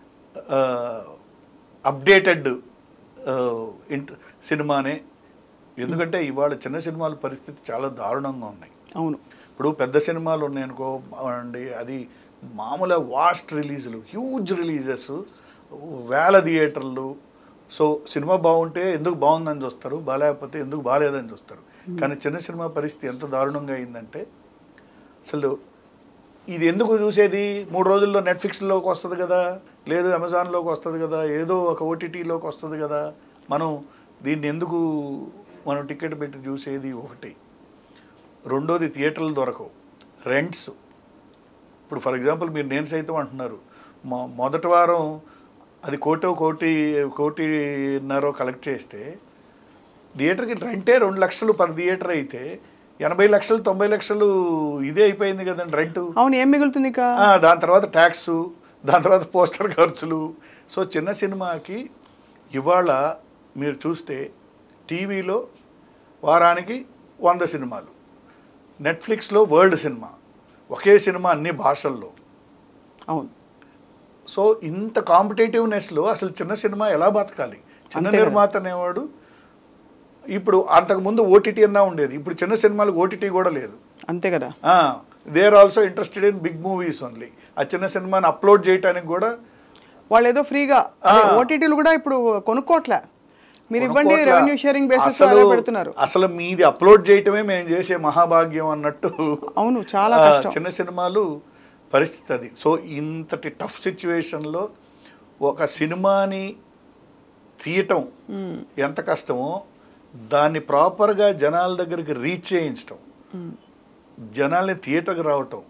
అప్డేటెడ్ ఇంట్ సినిమానే ఎందుకంటే ఇవాళ చిన్న సినిమాల పరిస్థితి చాలా దారుణంగా ఉన్నాయి అవును ఇప్పుడు పెద్ద సినిమాలు ఉన్నాయనుకో అండి అది మామూలు వాస్ట్ రిలీజులు హ్యూజ్ రిలీజెస్ వేల థియేటర్లు సో సినిమా బాగుంటే ఎందుకు బాగుందని చూస్తారు బాగాలేకపోతే ఎందుకు బాగాలేదని చూస్తారు కానీ చిన్న సినిమా పరిస్థితి ఎంత దారుణంగా అయిందంటే అసలు ఇది ఎందుకు చూసేది మూడు రోజుల్లో నెట్ఫ్లిక్స్లోకి వస్తుంది కదా లేదు అమెజాన్లోకి వస్తుంది కదా ఏదో ఒక ఓటీటీలోకి వస్తుంది కదా మనం దీన్ని ఎందుకు మనం టికెట్ పెట్టి చూసేది ఒకటి రెండోది థియేటర్లు దొరకవు రెంట్స్ ఇప్పుడు ఫర్ ఎగ్జాంపుల్ మీరు నేను సైతం అంటున్నారు మొ మొదటి వారం అది కోటో కోటి కోటిన్నరో కలెక్ట్ చేస్తే థియేటర్కి రెంటే రెండు లక్షలు పర్ థియేటర్ అయితే ఎనభై లక్షలు తొంభై లక్షలు ఇదే అయిపోయింది కదండి రెంటు అవును ఏం మిగులుతుంది ఇక ఆ, దాని తర్వాత ట్యాక్స్ దాని తర్వాత పోస్టర్ ఖర్చులు సో చిన్న సినిమాకి ఇవాళ మీరు చూస్తే టీవీలో వారానికి వంద సినిమాలు నెట్ఫ్లిక్స్లో వరల్డ్ సినిమా ఒకే సినిమా అన్ని భాషల్లో అవును సో ఇంత కాంపిటేటివ్నెస్లో అసలు చిన్న సినిమా ఎలా బతకాలి చిన్న అంతే కదా. నిర్మాత అనేవాడు ఇప్పుడు అంతకుముందు ఓటీటీ అన్నా ఉండేది ఇప్పుడు చిన్న సినిమాలకు ఓటీటీ కూడా లేదు అంతే కదా they are also interested in big movies only ఆ చిన్న సినిమాని అప్లోడ్ చేయడానికి కూడా వాళ్ళు ఏదో ఫ్రీగా ఆ. ఓటీటీలు కూడా ఇప్పుడు కొనుక్కోట్లే మీరు ఇవ్వండి కొనుక్కోట్ల. రెవెన్యూ షేరింగ్ బేసిస్ అసలు అలా పెడుతున్నారు అసలు మీది అప్లోడ్ చేయటమే మేము చేసే మహాభాగ్యం అన్నట్టు అవును చాలా ఆ, కష్టం చిన్న సినిమాలు పరిస్థితి అది సో ఇంతటి టఫ్ సిచ్యువేషన్లో ఒక సినిమాని తీయటం ఎంత కష్టమో దాన్ని ప్రాపర్గా జనాల దగ్గరికి రీచ్ చేయించటం జనాల్ని థియేటర్కి రావటం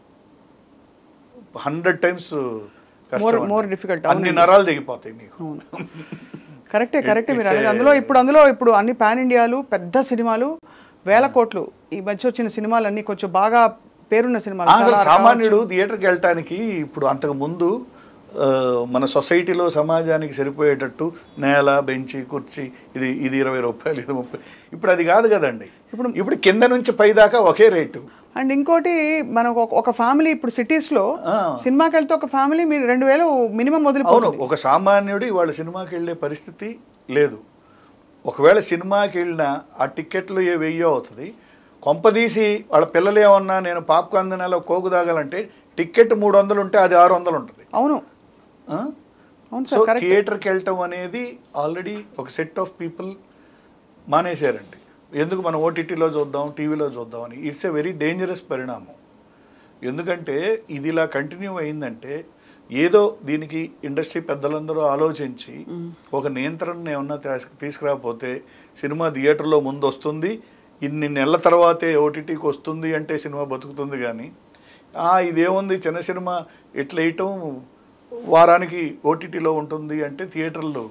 hundred times More- more difficult, అన్ని అవునండి. నరాలు దిగిపోతాయి మీకు అవును కరెక్టే కరెక్టే మీరు it's అనేది a- అందులో ఇప్పుడు అందులో ఇప్పుడు అన్ని పాన్ ఇండియాలు పెద్ద సినిమాలు వేల కోట్లు ఈ మధ్య వచ్చిన సినిమాలు అన్ని కొంచెం బాగా పేరున్న సినిమాలు అసలు చాలా సామాన్యుడు థియేటర్కి వెళ్ళటానికి ఇప్పుడు అంతకు ముందు ఆ, మన సొసైటీలో సమాజానికి సరిపోయేటట్టు నేల బెంచి కుర్చీ ఇది ఇది ఇరవై రూపాయలు ఇది ముప్పై ఇప్పుడు అది కాదు కదండి ఇప్పుడు ఇప్పుడు కింద నుంచి పై దాకా ఒకే రేటు అండ్ ఇంకోటి మనకు ఒక- ఒక ఫ్యామిలీ ఇప్పుడు సిటీస్ లో ఆ. సినిమాకి వెళ్తే ఒక ఫ్యామిలీ మీరు రెండు వేలు మినిమం అవును వదిలిపోతుంది ఒక సామాన్యుడు వాళ్ళ సినిమాకి వెళ్ళే పరిస్థితి లేదు ఒకవేళ సినిమాకి వెళ్ళినా ఆ టికెట్లు ఏ వెయ్యో అవుతుంది కొంపదీసి వాళ్ళ పిల్లలు ఏమన్నా నేను పాప్కార్న్ తినాలో కోకు తాగాలంటే టికెట్ మూడు వందలు ఉంటే అది ఆరు వందలు ఉంటుంది అవును ఆ? అవును సో సార్ కరెక్ట్ థియేటర్కి వెళ్ళటం అనేది ఆల్రెడీ ఒక సెట్ ఆఫ్ పీపుల్ మానేశారండి ఎందుకు మనం ఓటీటీలో చూద్దాం టీవీలో చూద్దాం అని ఇట్స్ ఎ వెరీ డేంజరస్ పరిణామం ఎందుకంటే ఇది ఇలా కంటిన్యూ అయిందంటే ఏదో దీనికి ఇండస్ట్రీ పెద్దలందరూ ఆలోచించి ఒక నియంత్రణ ఏమన్నా తీసు- తీసుకురాకపోతే సినిమా థియేటర్లో ముందు వస్తుంది ఇన్ని నెలల తర్వాతే ఓటీటీకి వస్తుంది అంటే సినిమా బతుకుతుంది కానీ "ఆ, ఇదేముంది చిన్న సినిమా ఇట్లా వేయటం వారానికి ఓటీటీలో ఉంటుంది అంటే థియేటర్లు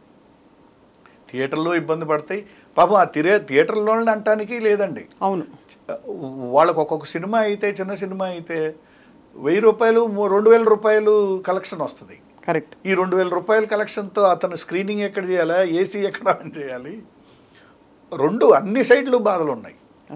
థియేటర్లో ఇబ్బంది పడతాయి పాపం ఆ తిరే థియేటర్లో అంటానికి లేదండి అవును వాళ్ళకు ఒక్కొక్క సినిమా అయితే చిన్న సినిమా అయితే వెయ్యి రూపాయలు మూ- రెండు వేల రూపాయలు కలెక్షన్ వస్తుంది కరెక్ట్ ఈ రెండు వేల రూపాయల కలెక్షన్తో అతను స్క్రీనింగ్ ఎక్కడ చేయాలా ఏసీ ఎక్కడ ఆన్ చేయాలి రెండు అన్ని సైడ్లు బాధలు ఉన్నాయి అదే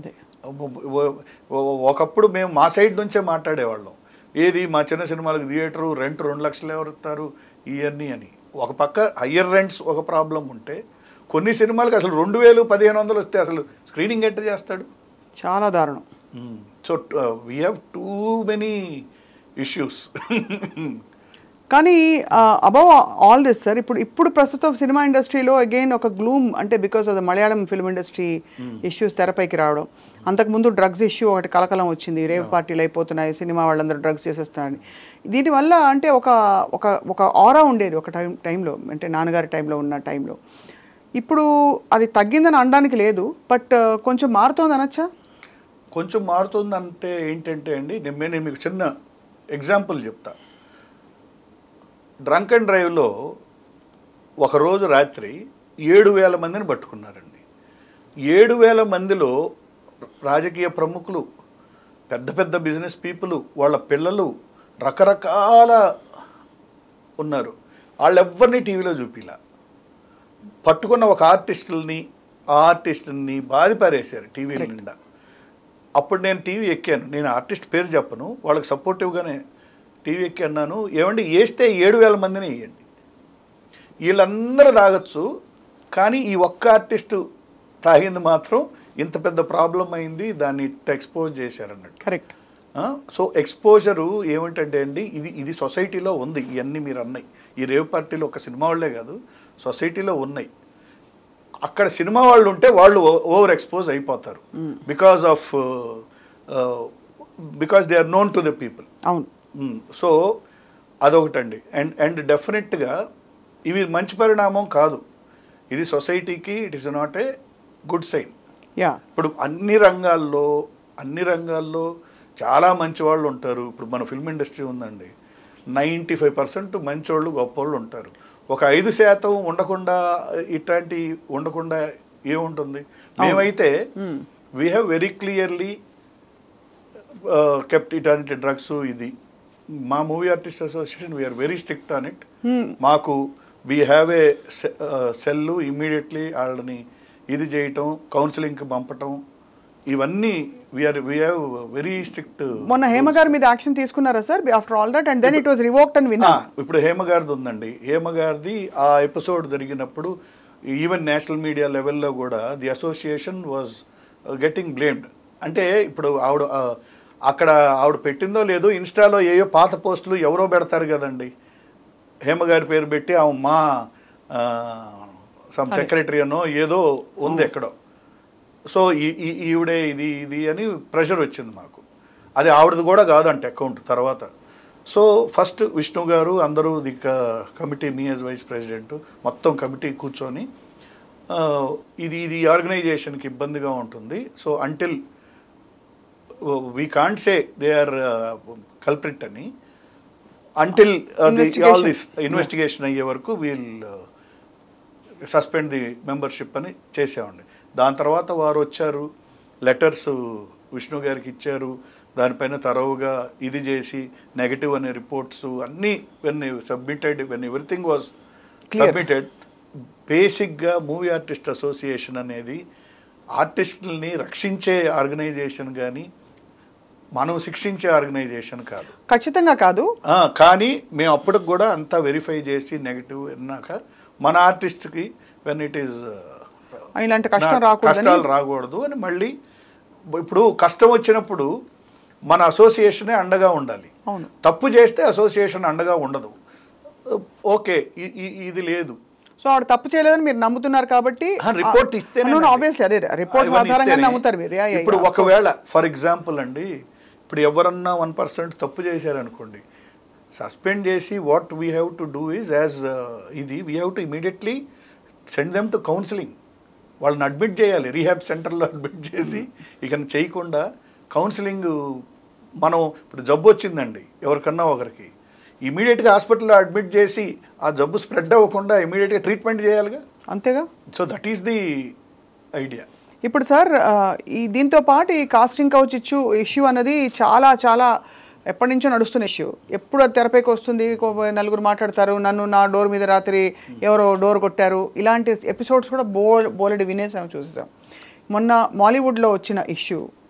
ఓ- ఓ- ఒకప్పుడు మేము మా సైడ్ నుంచే మాట్లాడేవాళ్ళం ఏది మా చిన్న సినిమాలకు థియేటరు రెంట్ రెండు లక్షలు ఎవరు ఇస్తారు ఇవన్నీ అని ఒక పక్క హయ్యర్ రెంట్స్ ఒక ప్రాబ్లం ఉంటే కొన్ని సినిమాలకు అసలు రెండు వేలు పదిహేను వందలు వస్తే అసలు స్క్రీనింగ్ ఎట్ట చేస్తాడు చాలా దారుణం so we have too many issues కానీ అబౌవ్ ఆల్ దిస్ సార్ ఇప్పుడు ఇప్పుడు ప్రస్తుతం సినిమా ఇండస్ట్రీలో అగైన్ ఒక గ్లూమ్ అంటే because of the Malayalam film industry issues తెరపైకి రావడం అంతకుముందు డ్రగ్స్ ఇష్యూ ఒకటి కలకలం వచ్చింది రేవ్ పార్టీలు అయిపోతున్నాయి సినిమా వాళ్ళందరూ డ్రగ్స్ చేసేస్తున్నారని దీనివల్ల అంటే ఒక ఒక ఒక ఆరా ఉండేది ఒక టైం టైంలో అంటే నాన్నగారి టైంలో ఉన్న టైంలో ఇప్పుడు అది తగ్గిందని అనడానికి లేదు బట్ కొంచెం మారుతోంది అనొచ్చా కొంచెం మారుతుందంటే ఏంటంటే అండి నేను నేను మీకు చిన్న ఎగ్జాంపుల్ చెప్తా డ్రంక్ అండ్ డ్రైవ్లో ఒకరోజు రాత్రి ఏడు వేల మందిని పట్టుకున్నారండి ఏడు వేల మందిలో రాజకీయ ప్రముఖులు పెద్ద పెద్ద బిజినెస్ పీపుల్ వాళ్ళ పిల్లలు రకరకాల ఉన్నారు వాళ్ళెవ్వరిని టీవీలో చూపిలా పట్టుకున్న ఒక ఆర్టిస్టుల్ని ఆ ఆర్టిస్టుల్ని బాధిపారేశారు టీవీ నిండా అప్పుడు నేను టీవీ ఎక్కాను నేను ఆర్టిస్ట్ పేరు చెప్పను వాళ్ళకి సపోర్టివ్గానే టీవీ ఎక్కి అన్నాను ఏమండి వేస్తే ఏడు వేల మందిని వేయండి వీళ్ళందరూ తాగొచ్చు కానీ ఈ ఒక్క ఆర్టిస్టు తాగింది మాత్రం ఇంత పెద్ద ప్రాబ్లం అయింది దాన్ని ఇట్ట ఎక్స్పోజ్ చేశారన్నట్టు కరెక్ట్ సో ఎక్స్పోజరు ఏమిటంటే అండి ఇది ఇది సొసైటీలో ఉంది ఇవన్నీ మీరు అన్నాయి ఈ రేవ్ పార్టీలో ఒక సినిమా వాళ్ళే కాదు సొసైటీలో ఉన్నాయి అక్కడ సినిమా వాళ్ళు ఉంటే వాళ్ళు ఓవర్ ఎక్స్పోజ్ అయిపోతారు because of because they are known to the people అవును సో అదొకటండి అండ్ అండ్ డెఫినెట్గా ఇవి మంచి పరిణామం కాదు ఇది సొసైటీకి it is not a good sign yeah ఇప్పుడు అన్ని రంగాల్లో అన్ని రంగాల్లో చాలా మంచి వాళ్ళు ఉంటారు ఇప్పుడు మన ఫిల్మ్ ఇండస్ట్రీ ఉందండి నైంటీ ఫైవ్ పర్సెంట్ మంచోళ్ళు గొప్పోళ్ళు ఉంటారు ఒక ఐదు శాతం ఉండకుండా ఇట్లాంటి ఉండకుండా ఏముంటుంది మేమైతే we have very clearly kept ఇట్లాంటి డ్రగ్స్ ఇది మా movie artist association we are very strict on it మాకు we have a cell immediately వాళ్ళని ఇది చేయటం కౌన్సిలింగ్కి పంపటం ఇవన్నీ we are we have very strict మొన్న హేమ గారి మీద యాక్షన్ తీసుకున్నారా sir after all that and then it was revoked అని విన్నా ఇప్పుడు హేమ గారిది ఉందండి హేమ గారిది ఆ ఎపిసోడ్ జరిగినప్పుడు ఈవెన్ నేషనల్ మీడియా లెవెల్లో కూడా the association was getting blamed అంటే ఇప్పుడు ఆవిడ ఆ, అక్కడ ఆవిడ పెట్టిందో లేదో ఇన్స్టాలో ఏయో పాత పోస్టులు ఎవరో పెడతారు కదండి హేమ గారి పేరు పెట్టి ఆమె మా సమ్ సెక్రటరీ అనో ఏదో ఉంది ఎక్కడో సో ఈ- ఈ- ఈవిడే ఇది ఇది అని ప్రెషర్ వచ్చింది మాకు అది ఆవిడది కూడా కాదంట అకౌంట్ తర్వాత సో ఫస్ట్ విష్ణు గారు అందరూ the committee me as vice president మొత్తం కమిటీ కూర్చొని ఆ, ఇది ఇది ఆర్గనైజేషన్కి ఇబ్బందిగా ఉంటుంది so until we can't say they are culprit అని until all Investigation. This investigation అయ్యే వరకు వీల్ సస్పెండ్ ది మెంబర్షిప్ అని చేసామండి దాని తర్వాత వారు వచ్చారు లెటర్స్ విష్ణు గారికి ఇచ్చారు దానిపైన తరవుగా ఇది చేసి నెగటివ్ అనే రిపోర్ట్స్ అన్నీ when submitted when everything was Clear. Submitted బేసిక్గా మూవీ ఆర్టిస్ట్ అసోసియేషన్ అనేది ఆర్టిస్టుల్ని రక్షించే ఆర్గనైజేషన్ కానీ మనం శిక్షించే ఆర్గనైజేషన్ కాదు ఖచ్చితంగా కాదు ఆ, కానీ మేము అప్పటికి కూడా అంతా వెరిఫై చేసి నెగిటివ్ విన్నాక మన ఆర్టిస్ట్కి వెన్ ఇట్ ఈస్ ఇలాంటి కష్టం రాకూడదని కష్టాలు రాకూడదు అని మళ్ళీ ఇప్పుడు కష్టం వచ్చినప్పుడు మన అసోసియేషనే అండగా ఉండాలి అవును. తప్పు చేస్తే అసోసియేషన్ అండగా ఉండదు ఓకే ఇ- ఇ- ఇది లేదు సో ఆవిడ తప్పు చేయలేదని మీరు నమ్ముతున్నారు కాబట్టి ఆ, రిపోర్ట్ ఇస్తేనే ఆబ్వియస్లీ అదే రిపోర్ట్ ఇవన్నీ ఆధారంగా ఇస్తేనే. నమ్ముతారు మీరు Yeah, yeah, ఇప్పుడు yeah. ఒకవేళ ఫర్ ఎగ్జాంపుల్ అండి ఇప్పుడు ఎవరన్నా వన్ పర్సెంట్ తప్పు చేశారనుకోండి సస్పెండ్ చేసి what we have to do is as ఇది we have to immediately send them to counselling వాళ్ళని అడ్మిట్ చేయాలి రీహాబ్ సెంటర్లో అడ్మిట్ చేసి ఇక చేయకుండా కౌన్సిలింగ్ మనం ఇప్పుడు జబ్బు వచ్చిందండి ఎవరికన్నా ఒకరికి ఇమీడియట్గా హాస్పిటల్లో అడ్మిట్ చేసి ఆ జబ్బు స్ప్రెడ్ అవ్వకుండా ఇమీడియట్గా ట్రీట్మెంట్ చేయాలిగా అంతేగా so that is the idea ఇప్పుడు సార్ ఆ, ఈ దీంతో పాటు ఈ కాస్టింగ్ కౌచ్ ఇష్యూ ఇష్యూ అనేది చాలా చాలా ఎప్పటి నుంచో నడుస్తున్న ఇష్యూ ఎప్పుడు అది తెరపైకి వస్తుంది కో- నలుగురు మాట్లాడతారు నన్ను నా డోర్ మీద రాత్రి ఎవరో డోర్ కొట్టారు ఇలాంటి ఎపిసోడ్స్ కూడా బో బోలెడు వినేసాం చూసేసాం మొన్న మాలీవుడ్లో వచ్చిన ఇష్యూ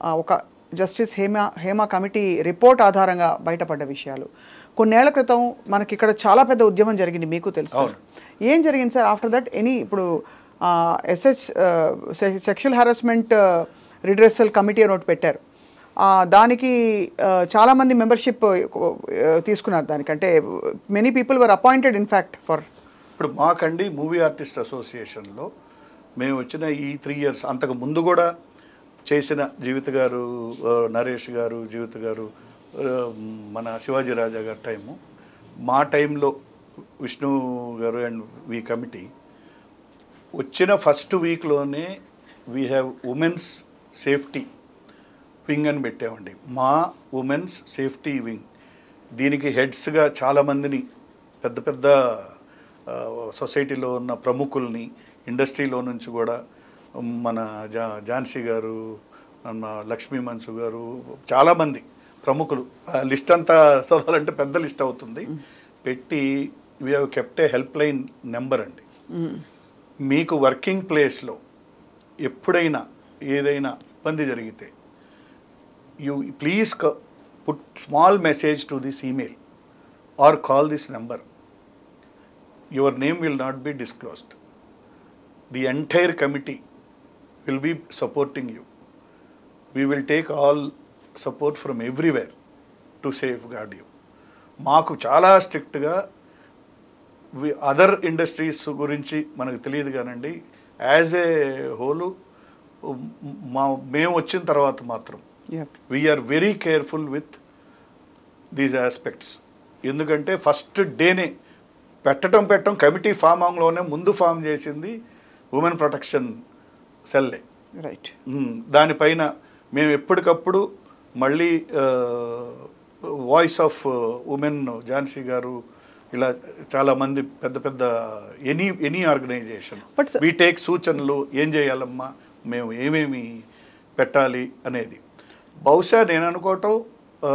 ఆ, ఒక justice Hema Hema committee report ఆధారంగా బయటపడ్డ విషయాలు కొన్నేళ్ల క్రితం మనకి ఇక్కడ చాలా పెద్ద ఉద్యమం జరిగింది మీకు తెలుసు అవును. ఏం జరిగింది సార్ ఆఫ్టర్ దట్ ఎనీ ఇప్పుడు SH sexual harassment redressal committee అని ఒకటి పెట్టారు ఆ, దానికి ఆ, చాలా మంది మెంబర్షిప్ తీసుకున్నారు దానికంటే many people were appointed in fact for ఇప్పుడు మాకండి మూవీ ఆర్టిస్ట్ అసోసియేషన్లో మేము వచ్చిన ఈ త్రీ ఇయర్స్ అంతకు ముందు కూడా చేసిన జీవిత గారు ఆ, నరేష్ గారు జీవిత గారు ఆ, మన శివాజీ రాజా గారి టైము మా టైంలో Vishnu garu and we committee వచ్చిన ఫస్ట్ వీక్లోనే we have women's safety wing అని పెట్టామండి మా ఉమెన్స్ సేఫ్టీ వింగ్ దీనికి హెడ్స్గా చాలామందిని పెద్ద పెద్ద ఆ, సొసైటీలో ఉన్న ప్రముఖుల్ని ఇండస్ట్రీలో నుంచి కూడా మన జా ఝాన్సీ గారు మన లక్ష్మీ మన్సు గారు చాలామంది ప్రముఖులు ఆ లిస్ట్ అంతా చదవాలంటే పెద్ద లిస్ట్ అవుతుంది పెట్టి we have kept a help line number అండి మీకు వర్కింగ్ ప్లేస్లో ఎప్పుడైనా ఏదైనా ఇబ్బంది జరిగితే you please put small message to this email or call this number your name will not be disclosed the entire committee will be supporting you we will take all support from everywhere to safeguard you మాకు చాలా స్ట్రిక్ట్గా other industries గురించి మనకు తెలియదు కానండి as a hole మా మేము వచ్చిన తర్వాత మాత్రం we are very careful with these aspects ఎందుకంటే ఫస్ట్ డేనే పెట్టడం పెట్టడం కమిటీ ఫామ్ లోనే ముందు ఫామ్ చేసింది ఉమెన్ ప్రొటెక్షన్ సెల్లే రైట్ మ్మ్. దానిపైన మేము ఎప్పటికప్పుడు మళ్ళీ వాయిస్ ఆఫ్ ఉమెన్ ఝాన్సీ గారు ఇలా చాలామంది పెద్ద పెద్ద any any organisation But sir- we take సూచనలు ఏం చేయాలమ్మా మేము ఏమేమి పెట్టాలి అనేది బహుశా నేను అనుకోవటం ఆ,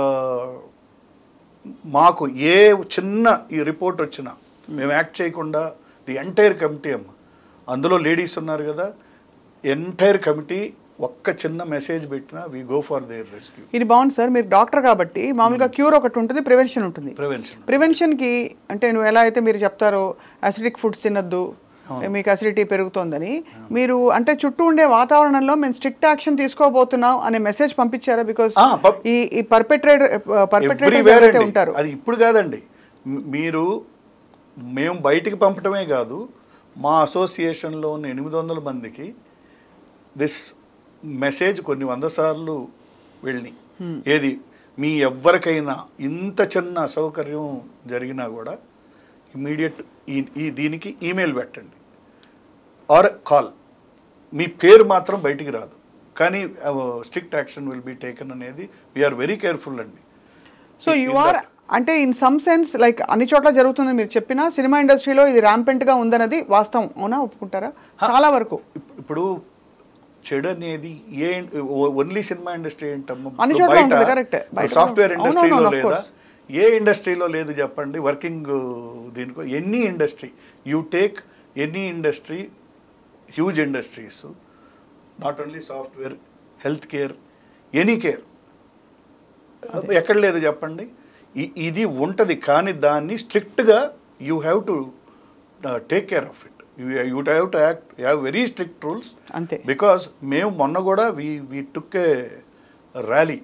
మాకు ఏ చిన్న ఈ రిపోర్ట్ వచ్చినా మేము యాక్ట్ చేయకుండా ది ఎంటైర్ కమిటీ అమ్మ అందులో లేడీస్ ఉన్నారు కదా ఎంటైర్ కమిటీ ఒక్క చిన్న మెసేజ్ పెట్టినా we go for their rescue ఇది బాగుంది సార్ మీరు డాక్టర్ కాబట్టి మామూలుగా క్యూర్ ఒకటి ఉంటుంది ప్రివెన్షన్ ఉంటుంది ప్రివెన్షన్ ప్రివెన్షన్కి అంటే నువ్వు ఎలా అయితే మీరు చెప్తారో అసిడిక్ ఫుడ్స్ తినొద్దు మీకు అసిడిటీ పెరుగుతోందని మీరు అంటే చుట్టూ ఉండే వాతావరణంలో మేము స్ట్రిక్ట్ యాక్షన్ తీసుకోబోతున్నాం అనే మెసేజ్ పంపించారా బికాస్ ఆ, పం- ఈ ఈ పర్పెట్రేట్ పర్పెట్రేటర్స్ ఎవ్రీవేర్ ఎవరైతే అండి ఉంటారు అది ఇప్పుడు కాదండి మ్- మీరు మేము బయటికి పంపటమే కాదు మా అసోసియేషన్లో ఉన్న ఎనిమిది వందల మందికి దిస్ మెసేజ్ కొన్ని వంద సార్లు వెళ్ళి ఏది మీ ఎవ్వరికైనా ఇంత చిన్న అసౌకర్యం జరిగినా కూడా ఇమీడియట్ ఈ ఈ దీనికి ఈమెయిల్ పెట్టండి ఆర్ కాల్ మీ పేరు మాత్రం బయటికి రాదు కానీ strict action will be taken అనేది వీఆర్ వెరీ కేర్ఫుల్ అండి so in you are that. అంటే ఇన్ సమ్ సెన్స్ లైక్ అన్ని చోట్ల జరుగుతుందని మీరు చెప్పినా సినిమా ఇండస్ట్రీలో ఇది rampant గా ఉందన్నది వాస్తవం అవునా ఒప్పుకుంటారా చాలా వరకు ఇప్- ఇప్పుడు చెడు అనేది ఏ ఓన్లీ సినిమా ఇండస్ట్రీ ఏంటమ్మా అన్ని ఇప్పుడు చోట్ల ఉంటుంది, correct. బయట సాఫ్ట్వేర్ కూడా- ఇండస్ట్రీలో అవునవును, of లేదా course. ఏ ఇండస్ట్రీలో లేదు చెప్పండి వర్కింగ్ దీనికో any industry you take any industry huge industries not only software health care any care ఎక్కడ లేదు చెప్పండి ఇ- ఇది ఉంటుంది కానీ దాన్ని స్ట్రిక్ట్గా you have to take care of it you have to act you have very strict rules అంతే. బికాస్ మేము మొన్న కూడా we we took a rally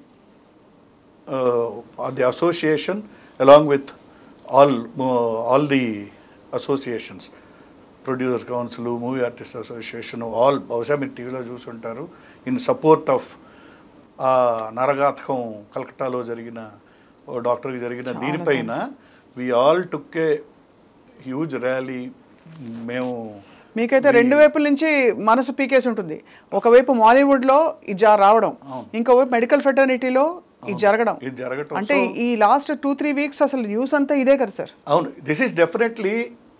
the association along with all all the associations producers council movie artist association all బహుశా మీరు టీవీలో చూసుంటారు in support of ఆ నరగాతకం కలకట్టాలో జరిగిన ఓ డాక్టర్కి జరిగిన దీనిపైన we all took a huge rally మేము మీకైతే రెండు వైపుల నుంచి మనసు పీకేసి ఉంటుంది ఒకవైపు మాలీవుడ్ లో ఇది జా- రావడం ఇంకోవైపు మెడికల్ ఫెటర్నిటీలో ఇది జరగడం ఇది జరగటం అంటే So- ఈ లాస్ట్ టూ త్రీ వీక్స్ అసలు న్యూస్ అంతా ఇదే కదా సార్ అవును దిస్ ఈస్ డెఫినెట్లీ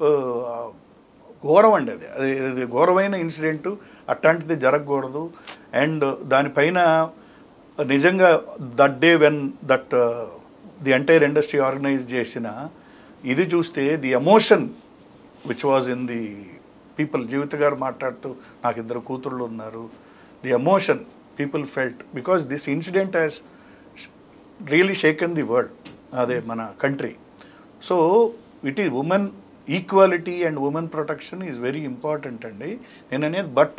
ఘోరం అండి అది అది అది ఘోరమైన ఇన్సిడెంట్ అట్లాంటిది జరగకూడదు అండ్ దానిపైన నిజంగా that day when that the entire industry organise చేసిన ఇది చూస్తే the emotion which was in the people Jeevitha garu మాట్లాడుతూ నాకు ఇద్దరు కూతుళ్ళు ఉన్నారు the emotion people felt because this incident has really shaken the world అదే మన country so it is women equality and women protection is very important అండి నేను అనేది బట్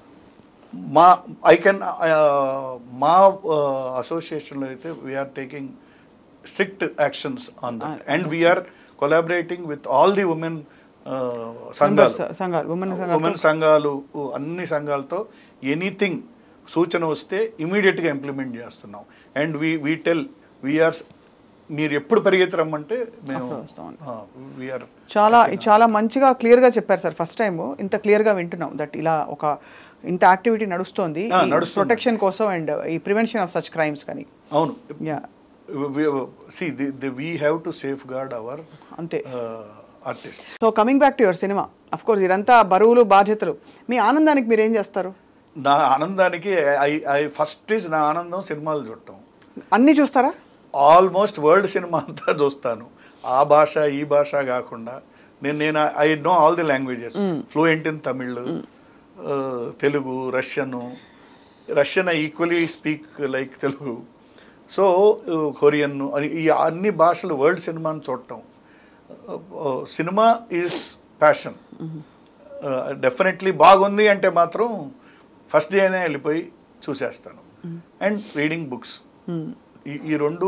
మా ఐ కెన్ మా అసోసియేషన్లో అయితే we are taking strict actions on that and we are collaborating with all the women సంఘాలు Members, సంఘాలు ఉమెన్ సంఘాలు ఉమెన్ సంఘాలు అన్ని సంఘాలతో ఎనీథింగ్ సూచన వస్తే ఇమీడియట్గా ఇంప్లిమెంట్ చేస్తున్నాం and we we tell we are మీరు ఎప్పుడు పరిగెత్తి రమ్మంటే మేము అప్పుడు వస్తాం. వీఆర్ చాలా చాలా మంచిగా క్లియర్గా చెప్పారు సార్ ఫస్ట్ టైం ఇంత క్లియర్గా వింటున్నాం దట్ ఇలా ఒక ఇంత యాక్టివిటీ నడుస్తోంది ఆ, నడుస్తుంది. ప్రొటెక్షన్ కోసం అండ్ ఈ ప్రివెన్షన్ ఆఫ్ సచ్ క్రైమ్స్ కానీ అవును yeah see we have to safeguard our అంతే artist so coming back to your సినిమా అఫ్ కోర్స్ ఇదంతా బరువులు బాధ్యతలు మీ ఆనందానికి మీరు ఏం చేస్తారు నా ఆనందానికి ఐ ఐ ఫస్ట్ ఈజ్ నా ఆనందం సినిమాలు చూడటం అన్నీ చూస్తారా ఆల్మోస్ట్ వరల్డ్ సినిమా అంతా చూస్తాను ఆ భాష ఈ భాష కాకుండా నేను నేను I know all the languages fluent in Tamil Telugu Russian Russian I equally speak like Telugu so Korean ఈ అన్ని భాషలు వరల్డ్ సినిమాని చూడటం సినిమా ఈజ్ ప్యాషన్ డెఫినెట్లీ బాగుంది అంటే మాత్రం ఫస్ట్ డేనే వెళ్ళిపోయి చూసేస్తాను అండ్ రీడింగ్ బుక్స్ ఈ ఈ రెండు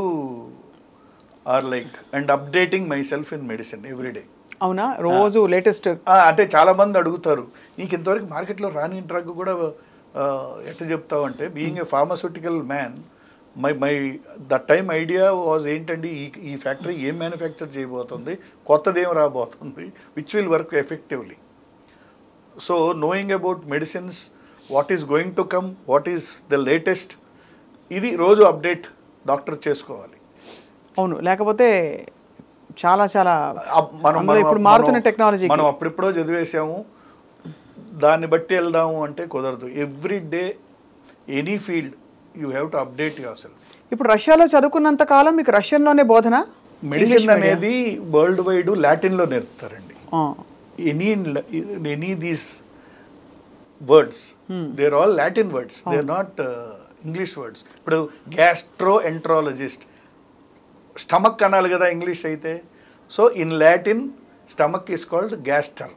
are like and updating myself in medicine everyday అవునా రోజు లేటెస్ట్ అంటే చాలా మంది అడుగుతారు నీకు ఇంతవరకు మార్కెట్లో రాని డ్రగ్ కూడా ఆ, ఎట్లా చెప్తావు అంటే being a pharmaceutical man my my the time idea was ఏంటండి ఈ ఈ ఫ్యాక్టరీ ఏం మ్యానుఫ్యాక్చర్ చేయబోతుంది కొత్తది ఏం రాబోతుంది which will work effectively so knowing about medicines what is going to come what is the latest ఇది రోజు అప్డేట్ డాక్టర్ చేసుకోవాలి అవును లేకపోతే చాలా చాలా అప్- మనం అందులో మనం- ఇప్పుడు మారుతున్న మనం- టెక్నాలజీ మనం అప్పుడెప్పుడో చదివేసాము దాన్ని బట్టి వెళ్దాము అంటే కుదరదు every day any field you have to update yourself ఇప్పుడు రష్యాలో చదువుకున్నంత కాలం మీకు రష్యన్లోనే బోధన మెడిసిన్ అనేది వరల్డ్ వైడ్ లాటిన్లో నేర్పుతారండి ఆ, any any these words there all Latin words they are not English words ఇప్పుడు గ్యాస్ట్రో ఎంట్రాలజిస్ట్ స్టమక్ అనాలి కదా ఇంగ్లీష్ అయితే so in Latin stomach is called gaster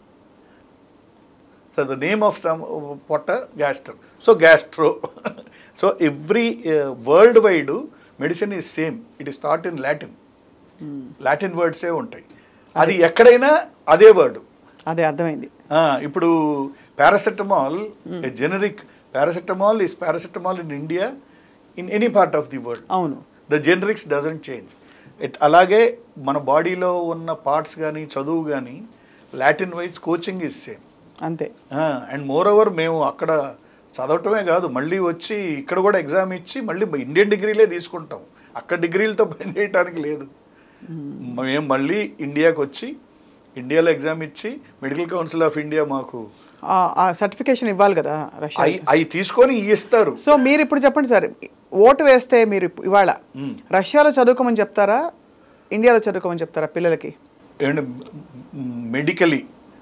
so the name of పొట్ట gaster so gastro so every worldwide medicine is same it is thought in Latin Latin వర్డ్సే ఉంటాయి అది ఎక్కడైనా అదే word అదే అర్థమైంది ఇప్పుడు paracetamol generic paracetamol is paracetamol in India in any part of the world అవును the generics doesn't change it అలాగే మన బాడీలో ఉన్న పార్ట్స్ కానీ చదువు కానీ Latin wise coaching is same అంతే అండ్ మోర్ ఓవర్ మేము అక్కడ చదవటమే కాదు మళ్ళీ వచ్చి ఇక్కడ కూడా ఎగ్జామ్ ఇచ్చి మళ్ళీ ఇండియన్ డిగ్రీలే తీసుకుంటాం అక్కడ డిగ్రీలతో పని చేయడానికి లేదు మేము మళ్ళీ ఇండియాకి వచ్చి ఇండియాలో ఎగ్జామ్ ఇచ్చి మెడికల్ కౌన్సిల్ ఆఫ్ ఇండియా మాకు ఆ సర్టిఫికేషన్ ఇవ్వాలి కదా రష్యా అవి అవి తీసుకొని ఇస్తారు సో మీరు ఇప్పుడు చెప్పండి సార్ ఓటు వేస్తే మీరు ఇప్పు- ఇవాళ రష్యాలో చదువుకోమని చెప్తారా ఇండియాలో చదువుకోమని చెప్తారా పిల్లలకి and medically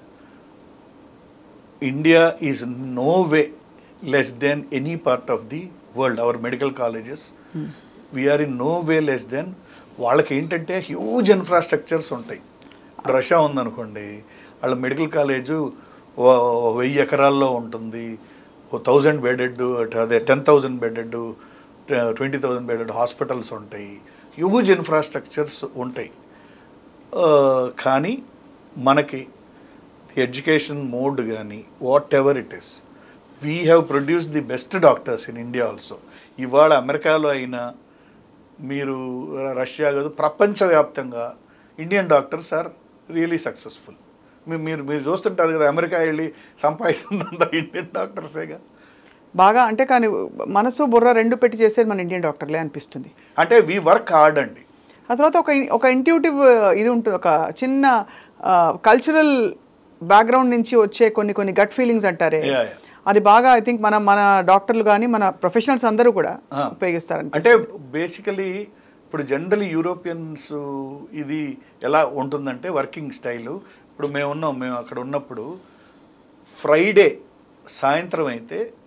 India is no way less than any part of the world our medical colleges we are in no way less than వాళ్ళకి ఏంటంటే హ్యూజ్ ఇన్ఫ్రాస్ట్రక్చర్స్ ఉంటాయి ఇప్పుడు రష్యా ఉందనుకోండి వాళ్ళ మెడికల్ కాలేజు వెయ్యి ఎకరాల్లో ఉంటుంది ఓ థౌజండ్ బెడెడ్ అదే ten thousand bedded twenty thousand bedded hospitals ఉంటాయి హ్యూజ్ ఇన్ఫ్రాస్ట్రక్చర్స్ ఉంటాయి ఆ, కానీ మనకి ది ఎడ్యుకేషన్ మోడ్ కానీ whatever it is we have produce the best doctors in India also ఇవాళ అమెరికాలో అయినా మీరు రష్యా కాదు ప్రపంచవ్యాప్తంగా Indian doctors are really successful మీరు మీరు చూస్తుంటారు కదా అమెరికా వెళ్ళి సంపాదిస్తుందంతా ఇండియన్ డాక్టర్సేగా బాగా అంటే కానీ మనసు బుర్ర రెండు పెట్టి చేసేది మన ఇండియన్ డాక్టర్లే అనిపిస్తుంది అంటే వీ వర్క్ హార్డ్ అండి ఆ తర్వాత ఒక ఒక ఇంట్యూటివ్ ఇది ఉంటుంది ఒక చిన్న కల్చరల్ బ్యాక్గ్రౌండ్ నుంచి వచ్చే కొన్ని కొన్ని గట్ ఫీలింగ్స్ అంటారే Yeah, yeah. అది బాగా ఐ థింక్ మన మన డాక్టర్లు కానీ మన ప్రొఫెషనల్స్ అందరూ కూడా Ah. ఉపయోగిస్తారని అంటే బేసికలీ ఇప్పుడు జనరలీ యూరోపియన్స్ ఇది ఎలా ఉంటుందంటే వర్కింగ్ స్టైలు ఇప్పుడు మేము ఉన్నాం మేము అక్కడ ఉన్నప్పుడు ఫ్రైడే సాయంత్రం అయితే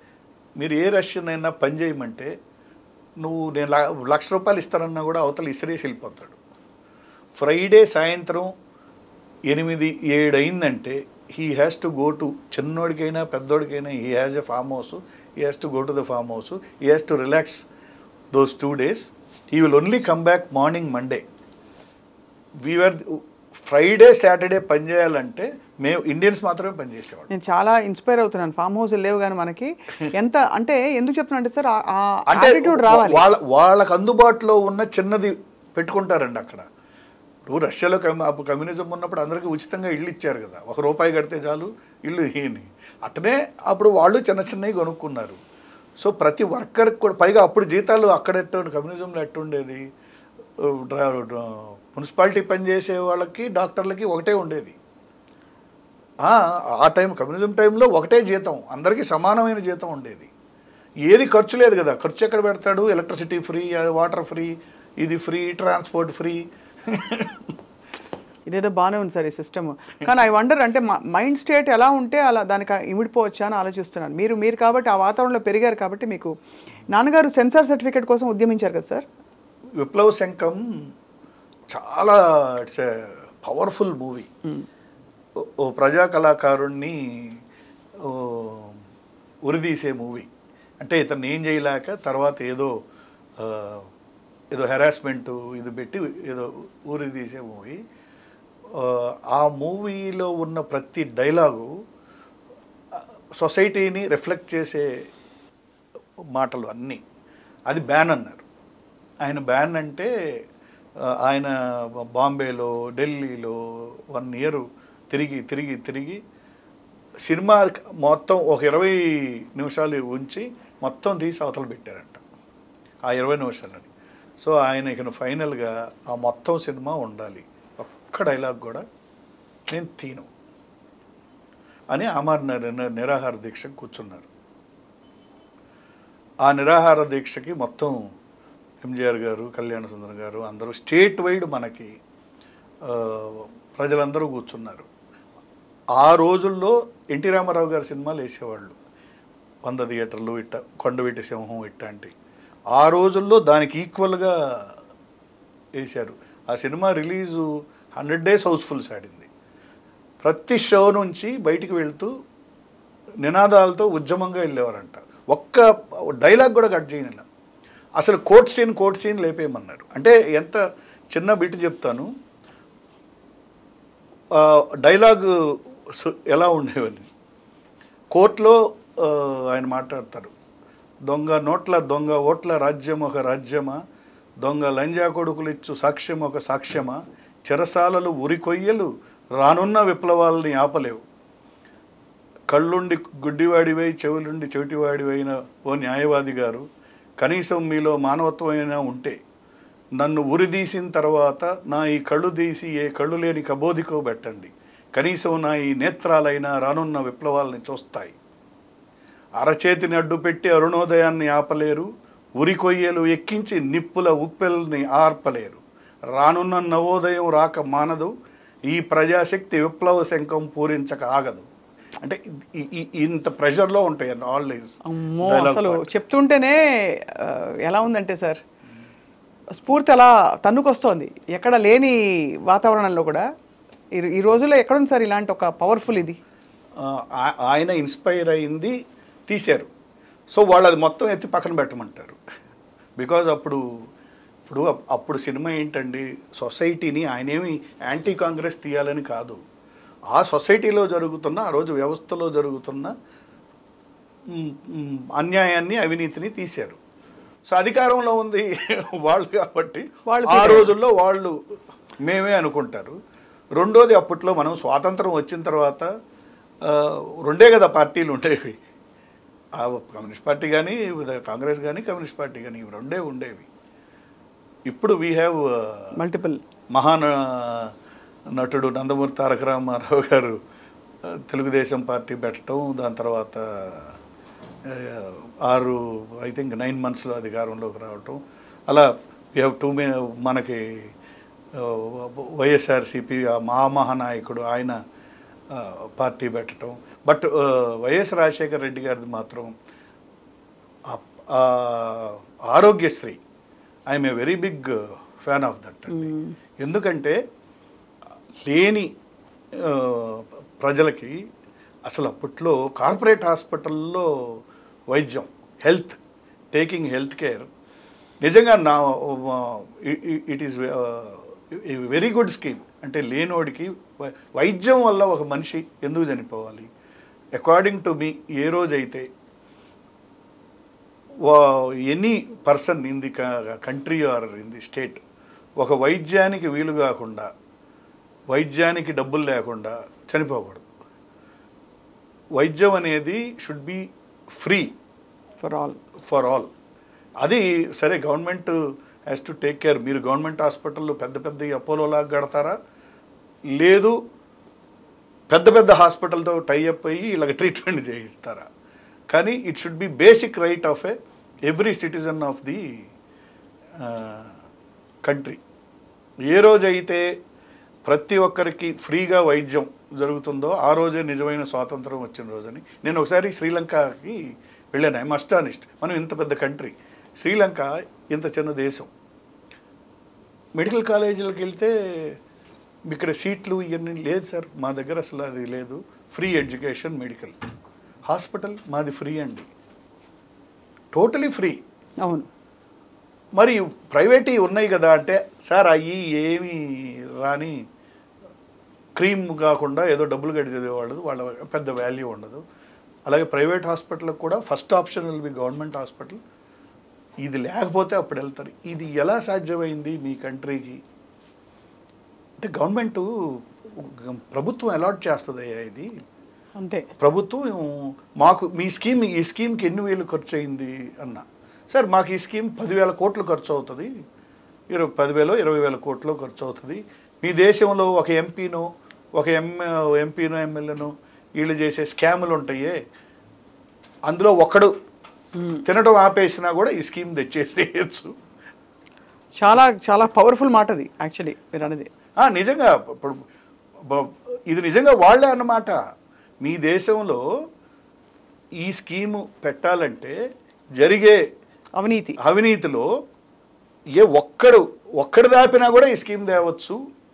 మీరు ఏ రష్యన్ అయినా పని చేయమంటే నువ్వు నేను ల- లక్ష రూపాయలు ఇస్తానన్నా కూడా అవతల ఇసిరేసి వెళ్ళిపోతాడు ఫ్రైడే సాయంత్రం ఎనిమిది ఏడు అయిందంటే he has to go to చిన్నోడికైనా పెద్దోడికైనా he has a farm house he has to go to the farm house he has to relax those two days he will only come back morning Monday we are Friday Saturday పని చేయాలంటే మేము Indians మాత్రమే పని చేసేవాళ్ళం నేను చాలా inspire అవుతున్నాను farm house లేవు కానీ మనకి ఎంత అంటే ఎందుకు చెప్తున్నా అంటే సార్ ఆ అంటే యాటిట్యూడ్ రావాలి వాళ్ళ వాళ్ళకి అందుబాటులో ఉన్న చిన్నది పెట్టుకుంటారండి అక్కడ ఇప్పుడు రష్యాలో కమ్యూ- అప్పుడు కమ్యూనిజం ఉన్నప్పుడు అందరికీ ఉచితంగా ఇల్లు ఇచ్చారు కదా ఒక రూపాయి కడితే చాలు ఇల్లు ఈయని అట్లనే అప్పుడు వాళ్ళు చిన్న చిన్నవి కొనుక్కున్నారు సో ప్రతి వర్కర్కి కూడా పైగా అప్పుడు జీతాలు అక్కడ ఎట్టు కమ్యూనిజంలో ఎట్టుండేది డ్రా- డ్రా- మున్సిపాలిటీ పనిచేసే వాళ్ళకి డాక్టర్లకి ఒకటే ఉండేది ఆ ఆ టైం కమ్యూనిజం టైంలో ఒకటే జీతం అందరికీ సమానమైన జీతం ఉండేది ఏది ఖర్చు లేదు కదా ఖర్చు ఎక్కడ పెడతాడు ఎలక్ట్రిసిటీ ఫ్రీ వాటర్ ఫ్రీ ఇది ఫ్రీ ట్రాన్స్పోర్ట్ ఫ్రీ ఇదేదో బాగానే ఉంది సార్ ఈ సిస్టమ్ కానీ ఐ వండర్ అంటే మైండ్ స్టేట్ ఎలా ఉంటే అలా దానికి ఇమిడిపోవచ్చా అని ఆలోచిస్తున్నాను మీరు మీరు కాబట్టి ఆ వాతావరణంలో పెరిగారు కాబట్టి మీకు నాన్నగారు సెన్సార్ సర్టిఫికేట్ కోసం ఉద్యమించారు కదా సార్ విప్లవ శంఖం చాలా ఇట్స్ ఎ పవర్ఫుల్ మూవీ ఓ ప్రజా కళాకారుణ్ణి ఓ, ఉరిదీసే మూవీ అంటే ఇతను ఏం చేయలేక తర్వాత ఏదో ఆ, ఏదో హెరాస్మెంట్ ఇది పెట్టి ఏదో ఊరి తీసే మూవీ ఆ మూవీలో ఉన్న ప్రతి డైలాగు సొసైటీని రిఫ్లెక్ట్ చేసే మాటలు అన్నీ అది బ్యాన్ అన్నారు ఆయన బ్యాన్ అంటే ఆ, ఆయన బాంబేలో ఢిల్లీలో వన్ ఇయర్ తిరిగి తిరిగి తిరిగి సినిమా మొత్తం ఒక ఇరవై నిమిషాలు ఉంచి మొత్తం తీసి అవతల పెట్టారంట ఆ ఇరవై నిమిషాలని సో ఆయన ఇక ఫైనల్గా ఆ మొత్తం సినిమా ఉండాలి ఒక్క డైలాగ్ కూడా నేను తీను అని అమర్ నిర- నిరాహార దీక్ష కూర్చున్నారు ఆ నిరాహార దీక్షకి మొత్తం ఎంజిఆర్ గారు కళ్యాణ సుందరం గారు అందరూ స్టేట్ వైడ్ మనకి ఆ, ప్రజలందరూ కూర్చున్నారు ఆ రోజుల్లో ఎన్టీ రామారావు గారి సినిమాలు వేసేవాళ్ళు వంద థియేటర్లు ఇట్ట కొండవీటి సింహం ఇట్లాంటి ఆ రోజుల్లో దానికి ఈక్వల్గా వేశారు ఆ సినిమా రిలీజు హండ్రెడ్ డేస్ హౌస్ఫుల్స్ ఆడింది ప్రతి షో నుంచి బయటికి వెళ్తూ నినాదాలతో ఉద్యమంగా వెళ్ళేవారంట ఒక్క డైలాగ్ కూడా కట్ చేయనిలా అసలు కోర్ట్ సీన్ కోర్ట్ సీన్ లేపేయమన్నారు అంటే ఎంత చిన్న బిట్ చెప్తాను ఆ, డైలాగ్ సు- ఎలా ఉండేవని కోర్టులో ఆ, ఆయన మాట్లాడతారు దొంగ నోట్ల దొంగ ఓట్ల రాజ్యం ఒక రాజ్యమా దొంగ లంజా కొడుకులు ఇచ్చు సాక్ష్యం ఒక సాక్ష్యమా చెరసాలలు ఉరికొయ్యలు రానున్న విప్లవాలని ఆపలేవు కళ్ళుండి గుడ్డివాడివై చెవులుండి చెవిటివాడివైన ఓ న్యాయవాది గారు కనీసం మీలో మానవత్వమైనా ఉంటే నన్ను ఉరిదీసిన తర్వాత నా ఈ కళ్ళు తీసి ఏ కళ్ళు లేని కబోదికో పెట్టండి కనీసం నా ఈ నేత్రాలైనా రానున్న విప్లవాలని చూస్తాయి అరచేతిని అడ్డుపెట్టి అరుణోదయాన్ని ఆపలేరు ఉరికొయ్యలు ఎక్కించి నిప్పుల ఉప్పెల్ని ఆర్పలేరు రానున్న నవోదయం రాక మానదు ఈ ప్రజాశక్తి విప్లవ శంఖం పూరించక ఆగదు అంటే ఈ- ఈ- ఇంత ప్రెషర్లో ఉంటాయి ఆల్వేస్ అమ్మో అసలు చెప్తుంటేనే ఆ, ఎలా ఉందంటే సార్ స్ఫూర్తి అలా తన్నుకొస్తోంది ఎక్కడ లేని వాతావరణంలో కూడా ఈ- ఈ రోజుల్లో ఎక్కడుంది సార్ ఇలాంటి ఒక పవర్ఫుల్ ఇది ఆ- ఆయన ఇన్స్పైర్ అయింది తీశారు సో వాళ్ళు అది మొత్తం ఎత్తి పక్కన పెట్టమంటారు బికాజ్ అప్పుడు ఇప్పుడు అప్- అప్పుడు సినిమా ఏంటండి సొసైటీని ఆయనేమి యాంటీ కాంగ్రెస్ తీయాలని కాదు ఆ సొసైటీలో జరుగుతున్న ఆ రోజు వ్యవస్థలో జరుగుతున్న మ్, మ్, అన్యాయాన్ని అవినీతిని తీశారు సో అధికారంలో ఉంది వాళ్ళు కాబట్టి వాళ్ళు ఆ రోజుల్లో వాళ్ళు మేమే అనుకుంటారు రెండోది అప్పట్లో మనం స్వాతంత్రం వచ్చిన తర్వాత ఆ, రెండే కదా పార్టీలు ఉండేవి ఆ కమ్యూనిస్ట్ పార్టీ కానీ కాంగ్రెస్ కానీ కమ్యూనిస్ట్ పార్టీ కానీ ఇవి రెండే ఉండేవి ఇప్పుడు వీ హ్యావ్ మల్టిపుల్ మహాన నటుడు నందమూరి తారక రామారావు గారు ఆ, తెలుగుదేశం పార్టీ పెట్టడం దాని తర్వాత ఆ, ఆరు ఐ థింక్ నైన్ మంత్స్లో అధికారంలోకి రావటం అలా వీ హ్యావ్ టూ మే మనకి ఆ, వైఎస్ఆర్సిపి ఆ మహామహానాయకుడు ఆయన ఆ, పార్టీ పెట్టడం బట్ ఆ, వైఎస్ రాజశేఖర రెడ్డి గారిది మాత్రం ఆ, Aarogyasri I'm a very big fan of that అండి ఎందుకంటే లేని ఆ, ప్రజలకి అసలు అప్పట్లో కార్పొరేట్ హాస్పిటల్లో వైద్యం హెల్త్ టేకింగ్ హెల్త్ కేర్ నిజంగా నా it is very good scheme అంటే లేనోడికి వై- వైద్యం వల్ల ఒక మనిషి ఎందుకు చనిపోవాలి అకార్డింగ్ టు మీ ఏ రోజైతే any person in the country or in the state ఒక వైద్యానికి వీలు కాకుండా వైద్యానికి డబ్బులు లేకుండా చనిపోకూడదు వైద్యం అనేది should be free for all for all అది సరే government has to take care మీరు గవర్నమెంట్ హాస్పిటల్లో పెద్ద పెద్ద అపోలోలాగా కడతారా లేదు పెద్ద పెద్ద హాస్పిటల్తో టైఅప్ అయ్యి ఇలాగ ట్రీట్మెంట్ చేయిస్తారా కానీ it should be basic right of a every citizen of the country ఏ రోజైతే ప్రతి ఒక్కరికి ఫ్రీగా వైద్యం జరుగుతుందో ఆ రోజే నిజమైన స్వాతంత్రం వచ్చిన రోజని నేను ఒకసారి శ్రీలంకకి వెళ్ళాను ఐఎమ్ అస్టానిస్ట్ మనం ఇంత పెద్ద కంట్రీ శ్రీలంక ఇంత చిన్న దేశం మెడికల్ కాలేజీలకు వెళ్తే ఇక్కడ సీట్లు ఇవన్నీ లేదు సార్ మా దగ్గర అసలు అది లేదు ఫ్రీ ఎడ్యుకేషన్ మెడికల్ హాస్పిటల్ మాది ఫ్రీ అండి టోటలీ ఫ్రీ అవును మరి ప్రైవేట్ ఉన్నాయి కదా అంటే సార్ అవి ఏమి రాని క్రీమ్ కాకుండా ఏదో డబ్బులు కట్టి చదివేవాళ్ళు వాళ్ళ పెద్ద వాల్యూ ఉండదు అలాగే ప్రైవేట్ హాస్పిటల్కి కూడా first option will be government hospital ఇది లేకపోతే అప్పుడు వెళ్తారు ఇది ఎలా సాధ్యమైంది మీ కంట్రీకి అంటే గవర్నమెంట్ ప్రభుత్వం అలాట్ చేస్తుందయ్యా ఇది అంతే ప్రభుత్వం మాకు మీ స్కీమ్ ఈ స్కీమ్కి ఎన్ని వేలు ఖర్చు అయింది అన్న సార్ మాకు ఈ స్కీమ్ పదివేల కోట్లు ఖర్చు అవుతుంది ఇరవై పదివేలు ఇరవై వేల కోట్లు ఖర్చు అవుతుంది మీ దేశంలో ఒక ఎంపీనో ఒక ఎం ఎంపీనో ఎమ్మెల్యేనో వీళ్ళు చేసే స్కాములు ఉంటాయే అందులో ఒకడు తినడం ఆపేసినా కూడా ఈ స్కీమ్ తెచ్చేసేయచ్చు చాలా చాలా పవర్ఫుల్ మాట అది యాక్చువల్లీ మీరు అనేది ఆ, నిజంగా ఇప్పుడు బ- ఇది నిజంగా వాళ్ళే అన్నమాట మీ దేశంలో ఈ స్కీము పెట్టాలంటే జరిగే అవినీతి అవినీతిలో ఏ ఒక్కడు ఒక్కడు దాపినా కూడా ఈ స్కీమ్ తేవచ్చు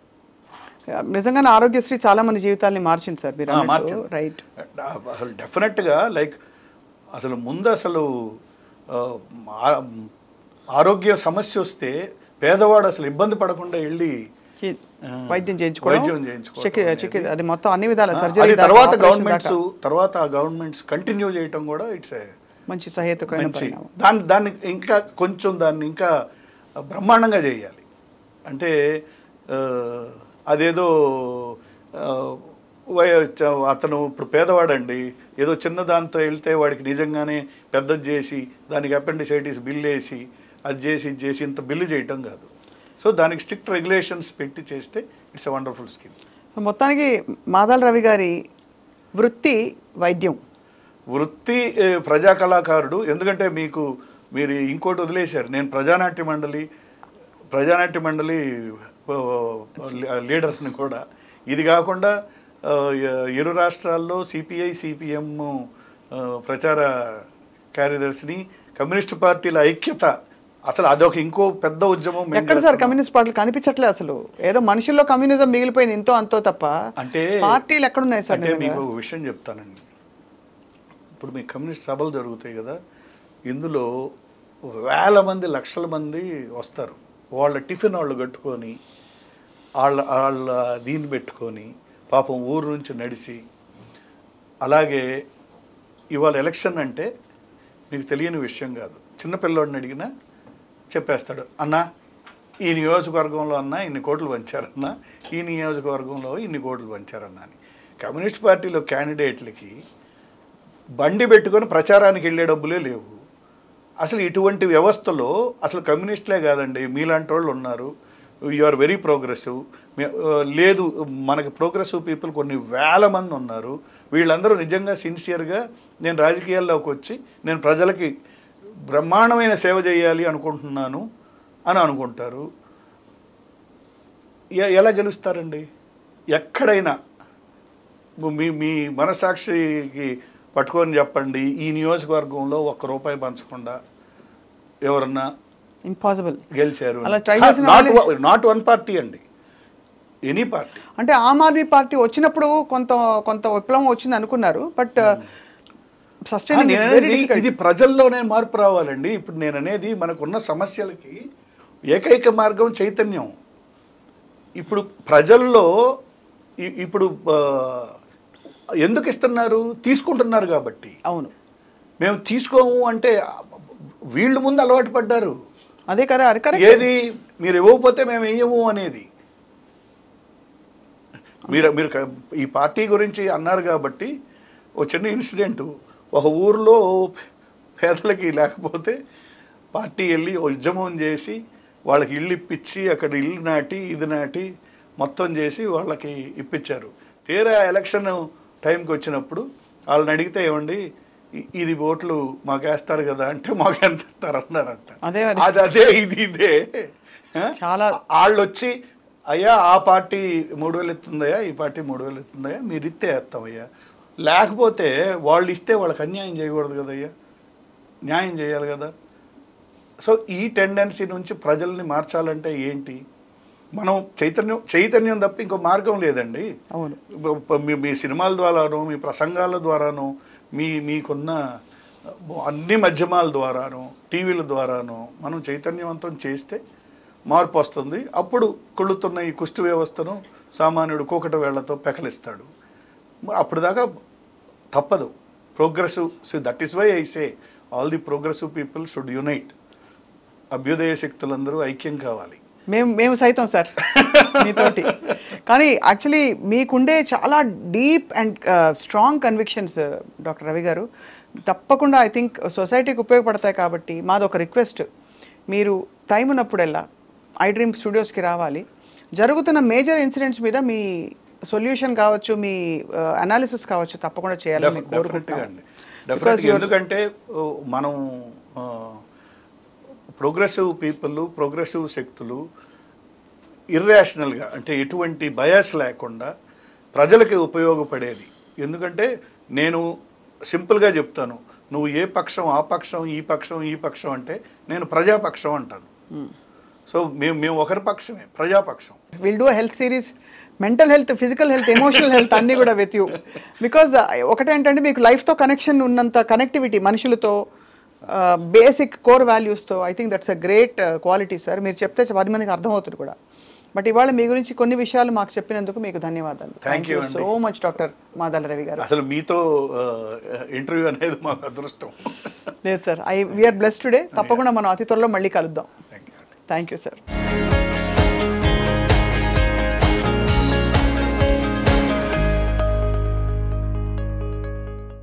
నిజంగానే ఆరోగ్యశ్రీ చాలా మంది జీవితాల్ని మార్చింది సార్ మీరు ఆ, అన్నట్టు. మార్చింది. రైట్ అసలు డెఫినెట్గా లైక్ అసలు ముందు అసలు ఆ, ఆ- ఆరోగ్య సమస్య వస్తే పేదవాడు అసలు ఇబ్బంది పడకుండా వెళ్ళి చి- ఆ, వైద్యం చేయించుకోవడం వైద్యం చేయించుకోవడం చికి- అనేది. చికి- అది మొత్తం అన్ని విధాల ఆ, సర్జరీ అది దాకా, తర్వాత operation గవర్నమెంట్స్ దాకా. తర్వాత ఆ గవర్నమెంట్స్ కంటిన్యూ చేయటం కూడా ఇట్స్ మంచి సహేతుకమైన మంచి పరిణామం దాన్ని దాన్ని ఇంకా కొంచెం దాన్ని ఇంకా బ్రహ్మాండంగా చేయాలి అంటే ఆ, అదేదో ఆ, వయ- చ- అతను ఇప్పుడు పేదవాడండి ఏదో చిన్న దాంతో వెళ్తే వాడికి నిజంగానే పెద్దది చేసి దానికి అపెండిసైటిస్ బిల్ వేసి అది చేసి ఇది చేసి ఇంత బిల్లు చేయటం కాదు సో దానికి స్ట్రిక్ట్ రెగ్యులేషన్స్ పెట్టి చేస్తే it's a wonderful scheme so మొత్తానికి మాదాల రవి గారి వృత్తి వైద్యం వృత్తి ఏ, ప్రజా కళాకారుడు ఎందుకంటే మీకు మీరు ఇంకోటి వదిలేశారు నేను ప్రజానాట్య మండలి ప్రజానాట్య మండలి ఓ, లీడర్ని కూడా ఇది కాకుండా ఆ, ఇరు రాష్ట్రాల్లో సిపిఐ సిపిఎం ప్రచార కార్యదర్శిని కమ్యూనిస్ట్ పార్టీల ఐక్యత అసలు అదొక ఇంకో పెద్ద ఉద్యమం మేము ఎక్కడ సార్ చేస్తున్నాం. కమ్యూనిస్ట్ పార్టీలు కనిపించట్లే అసలు ఏదో మనుషుల్లో కమ్యూనిజం మిగిలిపోయింది ఎంతో అంతో తప్ప అంటే పార్టీలు ఎక్కడున్నాయి సార్ అంటే నిజంగా? మీకు ఒక విషయం చెప్తానండి ఇప్పుడు మీ కమ్యూనిస్ట్ సభలు జరుగుతాయి కదా ఇందులో వేల మంది లక్షల మంది వస్తారు వాళ్ళ టిఫిన్ వాళ్ళు కట్టుకొని వాళ్ళ వాళ్ళ దీన్ని పెట్టుకొని పాపం ఊరు నుంచి నడిచి అలాగే ఇవాళ ఎలక్షన్ అంటే మీకు తెలియని విషయం కాదు చిన్నపిల్లోడిని అడిగినా చెప్పేస్తాడు అన్నా ఈ నియోజకవర్గంలో అన్న ఇన్ని కోట్లు పంచారన్న ఈ నియోజకవర్గంలో ఇన్ని కోట్లు పంచారన్న అని కమ్యూనిస్ట్ పార్టీలో క్యాండిడేట్లకి బండి పెట్టుకొని ప్రచారానికి వెళ్ళే డబ్బులే లేవు అసలు ఇటువంటి వ్యవస్థలో అసలు కమ్యూనిస్టులే కాదండి మీలాంటి వాళ్ళు ఉన్నారు యు ఆర్ వెరీ ప్రోగ్రెసివ్ లేదు మనకి ప్రోగ్రెసివ్ పీపుల్ కొన్ని వేల మంది ఉన్నారు వీళ్ళందరూ నిజంగా సిన్సియర్గా నేను రాజకీయాల్లోకి వచ్చి నేను ప్రజలకి బ్రహ్మాండమైన సేవ చేయాలి అనుకుంటున్నాను అని అనుకుంటారు ఎ- ఎలా గెలుస్తారండి ఎక్కడైనా మీ మీ మనసాక్షికి పట్టుకొని చెప్పండి ఈ నియోజకవర్గంలో ఒక్క రూపాయి పంచకుండా ఎవరన్నా ఇంపాసిబుల్ గెలిచారు అలా try చేసిన నాట్ వాళ్ళే- నాట్ వన్ పార్టీ అండి ఎనీ పార్టీ అంటే ఆమ్ ఆద్మీ పార్టీ వచ్చినప్పుడు కొంత కొంత విప్లవం వచ్చింది అనుకున్నారు బట్ సస్టైన్ ఇది ప్రజల్లోనే మార్పు రావాలండి ఇప్పుడు నేను అనేది మనకున్న సమస్యలకి ఏకైక మార్గం చైతన్యం ఇప్పుడు ప్రజల్లో ఇ- ఇప్పుడు ఆ, ఎందుకు ఇస్తున్నారు తీసుకుంటున్నారు కాబట్టి అవును మేము తీసుకోము అంటే వీళ్ళు ముందు అలవాటు పడ్డారు అదే కదా అది కరెక్ట్ ఏది మీరు ఇవ్వకపోతే మేము వేయము అనేది మీరు మీరు క- ఈ పార్టీ గురించి అన్నారు కాబట్టి ఒక చిన్న ఇన్సిడెంట్ ఒక ఊర్లో పేదలకి లేకపోతే పార్టీ వెళ్ళి ఉద్యమం చేసి వాళ్ళకి ఇల్లు ఇప్పించి అక్కడ ఇల్లు నాటి ఇది నాటి మొత్తం చేసి వాళ్ళకి ఇప్పించారు తీరా ఎలక్షన్ టైంకి వచ్చినప్పుడు వాళ్ళని అడిగితే ఏమండి ఇ- ఇది ఓట్లు మాకు వేస్తారు కదా అంటే మాకు ఎంత ఇస్తారు అన్నారంట అదే మరి. అది అదే ఇది ఇదే ఆ? చాలా- వాళ్ళు వచ్చి అయ్యా ఆ పార్టీ మూడు వేలు ఇస్తుందయ్యా ఈ పార్టీ మూడు వేలు ఇస్తుందయ్యా మీరు ఇస్తే వేస్తామయ్యా లేకపోతే వాళ్ళు ఇస్తే వాళ్ళకి అన్యాయం చేయకూడదు కదయ్యా న్యాయం చేయాలి కదా సో ఈ టెండెన్సీ నుంచి ప్రజల్ని మార్చాలంటే ఏంటి మనం చైతన్యం చైతన్యం తప్ప ఇంకో మార్గం లేదండి అవును ప- మీ మీ సినిమాల ద్వారాను మీ ప్రసంగాల ద్వారాను మీ మీకున్న అన్ని మాధ్యమాల ద్వారాను టీవీల ద్వారాను మనం చైతన్యవంతం చేస్తే మార్పు వస్తుంది అప్పుడు కొళ్ళుతున్న ఈ కుష్టి వ్యవస్థను సామాన్యుడు కూకట వేళ్లతో పెకలిస్తాడు మరి అప్పుడు దాకా తప్పదు progressive so that is why I say all the progressive people should unite అభ్యుదయ శక్తులందరూ ఐక్యం కావాలి మేము మేము సైతం సార్ మీతోటి కానీ యాక్చువల్లీ మీకుండే చాలా deep and strong convictions doctor Ravi గారు తప్పకుండా ఐ థింక్ సొసైటీకి ఉపయోగపడతాయి కాబట్టి మాది ఒక రిక్వెస్ట్ మీరు టైం ఉన్నప్పుడల్లా ఐ డ్రీమ్ స్టూడియోస్కి రావాలి జరుగుతున్న మేజర్ ఇన్సిడెంట్స్ మీద మీ సొల్యూషన్ కావచ్చు మీ అనాలిసిస్ కావచ్చు తప్పకుండా చేయాలని మేము డెఫినెట్గా కోరుకుంటున్నాం అండి డెఫినెట్గా ఎందుకంటే ఓ, మనం ప్రోగ్రెసివ్ పీపుల్ ప్రోగ్రెసివ్ శక్తులు ఇర్రేషనల్గా అంటే ఎటువంటి బయాస్ లేకుండా ప్రజలకి ఉపయోగపడేది ఎందుకంటే నేను సింపుల్గా చెప్తాను నువ్వు ఏ పక్షం ఆ పక్షం ఈ పక్షం ఈ పక్షం అంటే నేను ప్రజాపక్షం అంటాను సో మేము మేము ఒకరి పక్షమే ప్రజాపక్షం will do health series mental health physical health emotional health అన్నీ కూడా విత్ యూ బికాజ్ ఒకటేంటంటే మీకు లైఫ్తో కనెక్షన్ ఉన్నంత కనెక్టివిటీ మనుషులతో బేసిక్ కోర్ వాల్యూస్తో I think that's a great quality sir మీరు చెప్తే పది మందికి అర్థమవుతుంది కూడా బట్ ఇవాళ మీ గురించి కొన్ని విషయాలు మాకు చెప్పినందుకు మీకు ధన్యవాదాలు Thank you అండి. So much doctor Madala Ravi గారు అసలు మీతో ఇంటర్వ్యూ అనేది మాకు అదృష్టం లేదు sir I we're bless today తప్పకుండా మనం అతి త్వరలో మళ్ళీ కలుద్దాం thank you thank you sir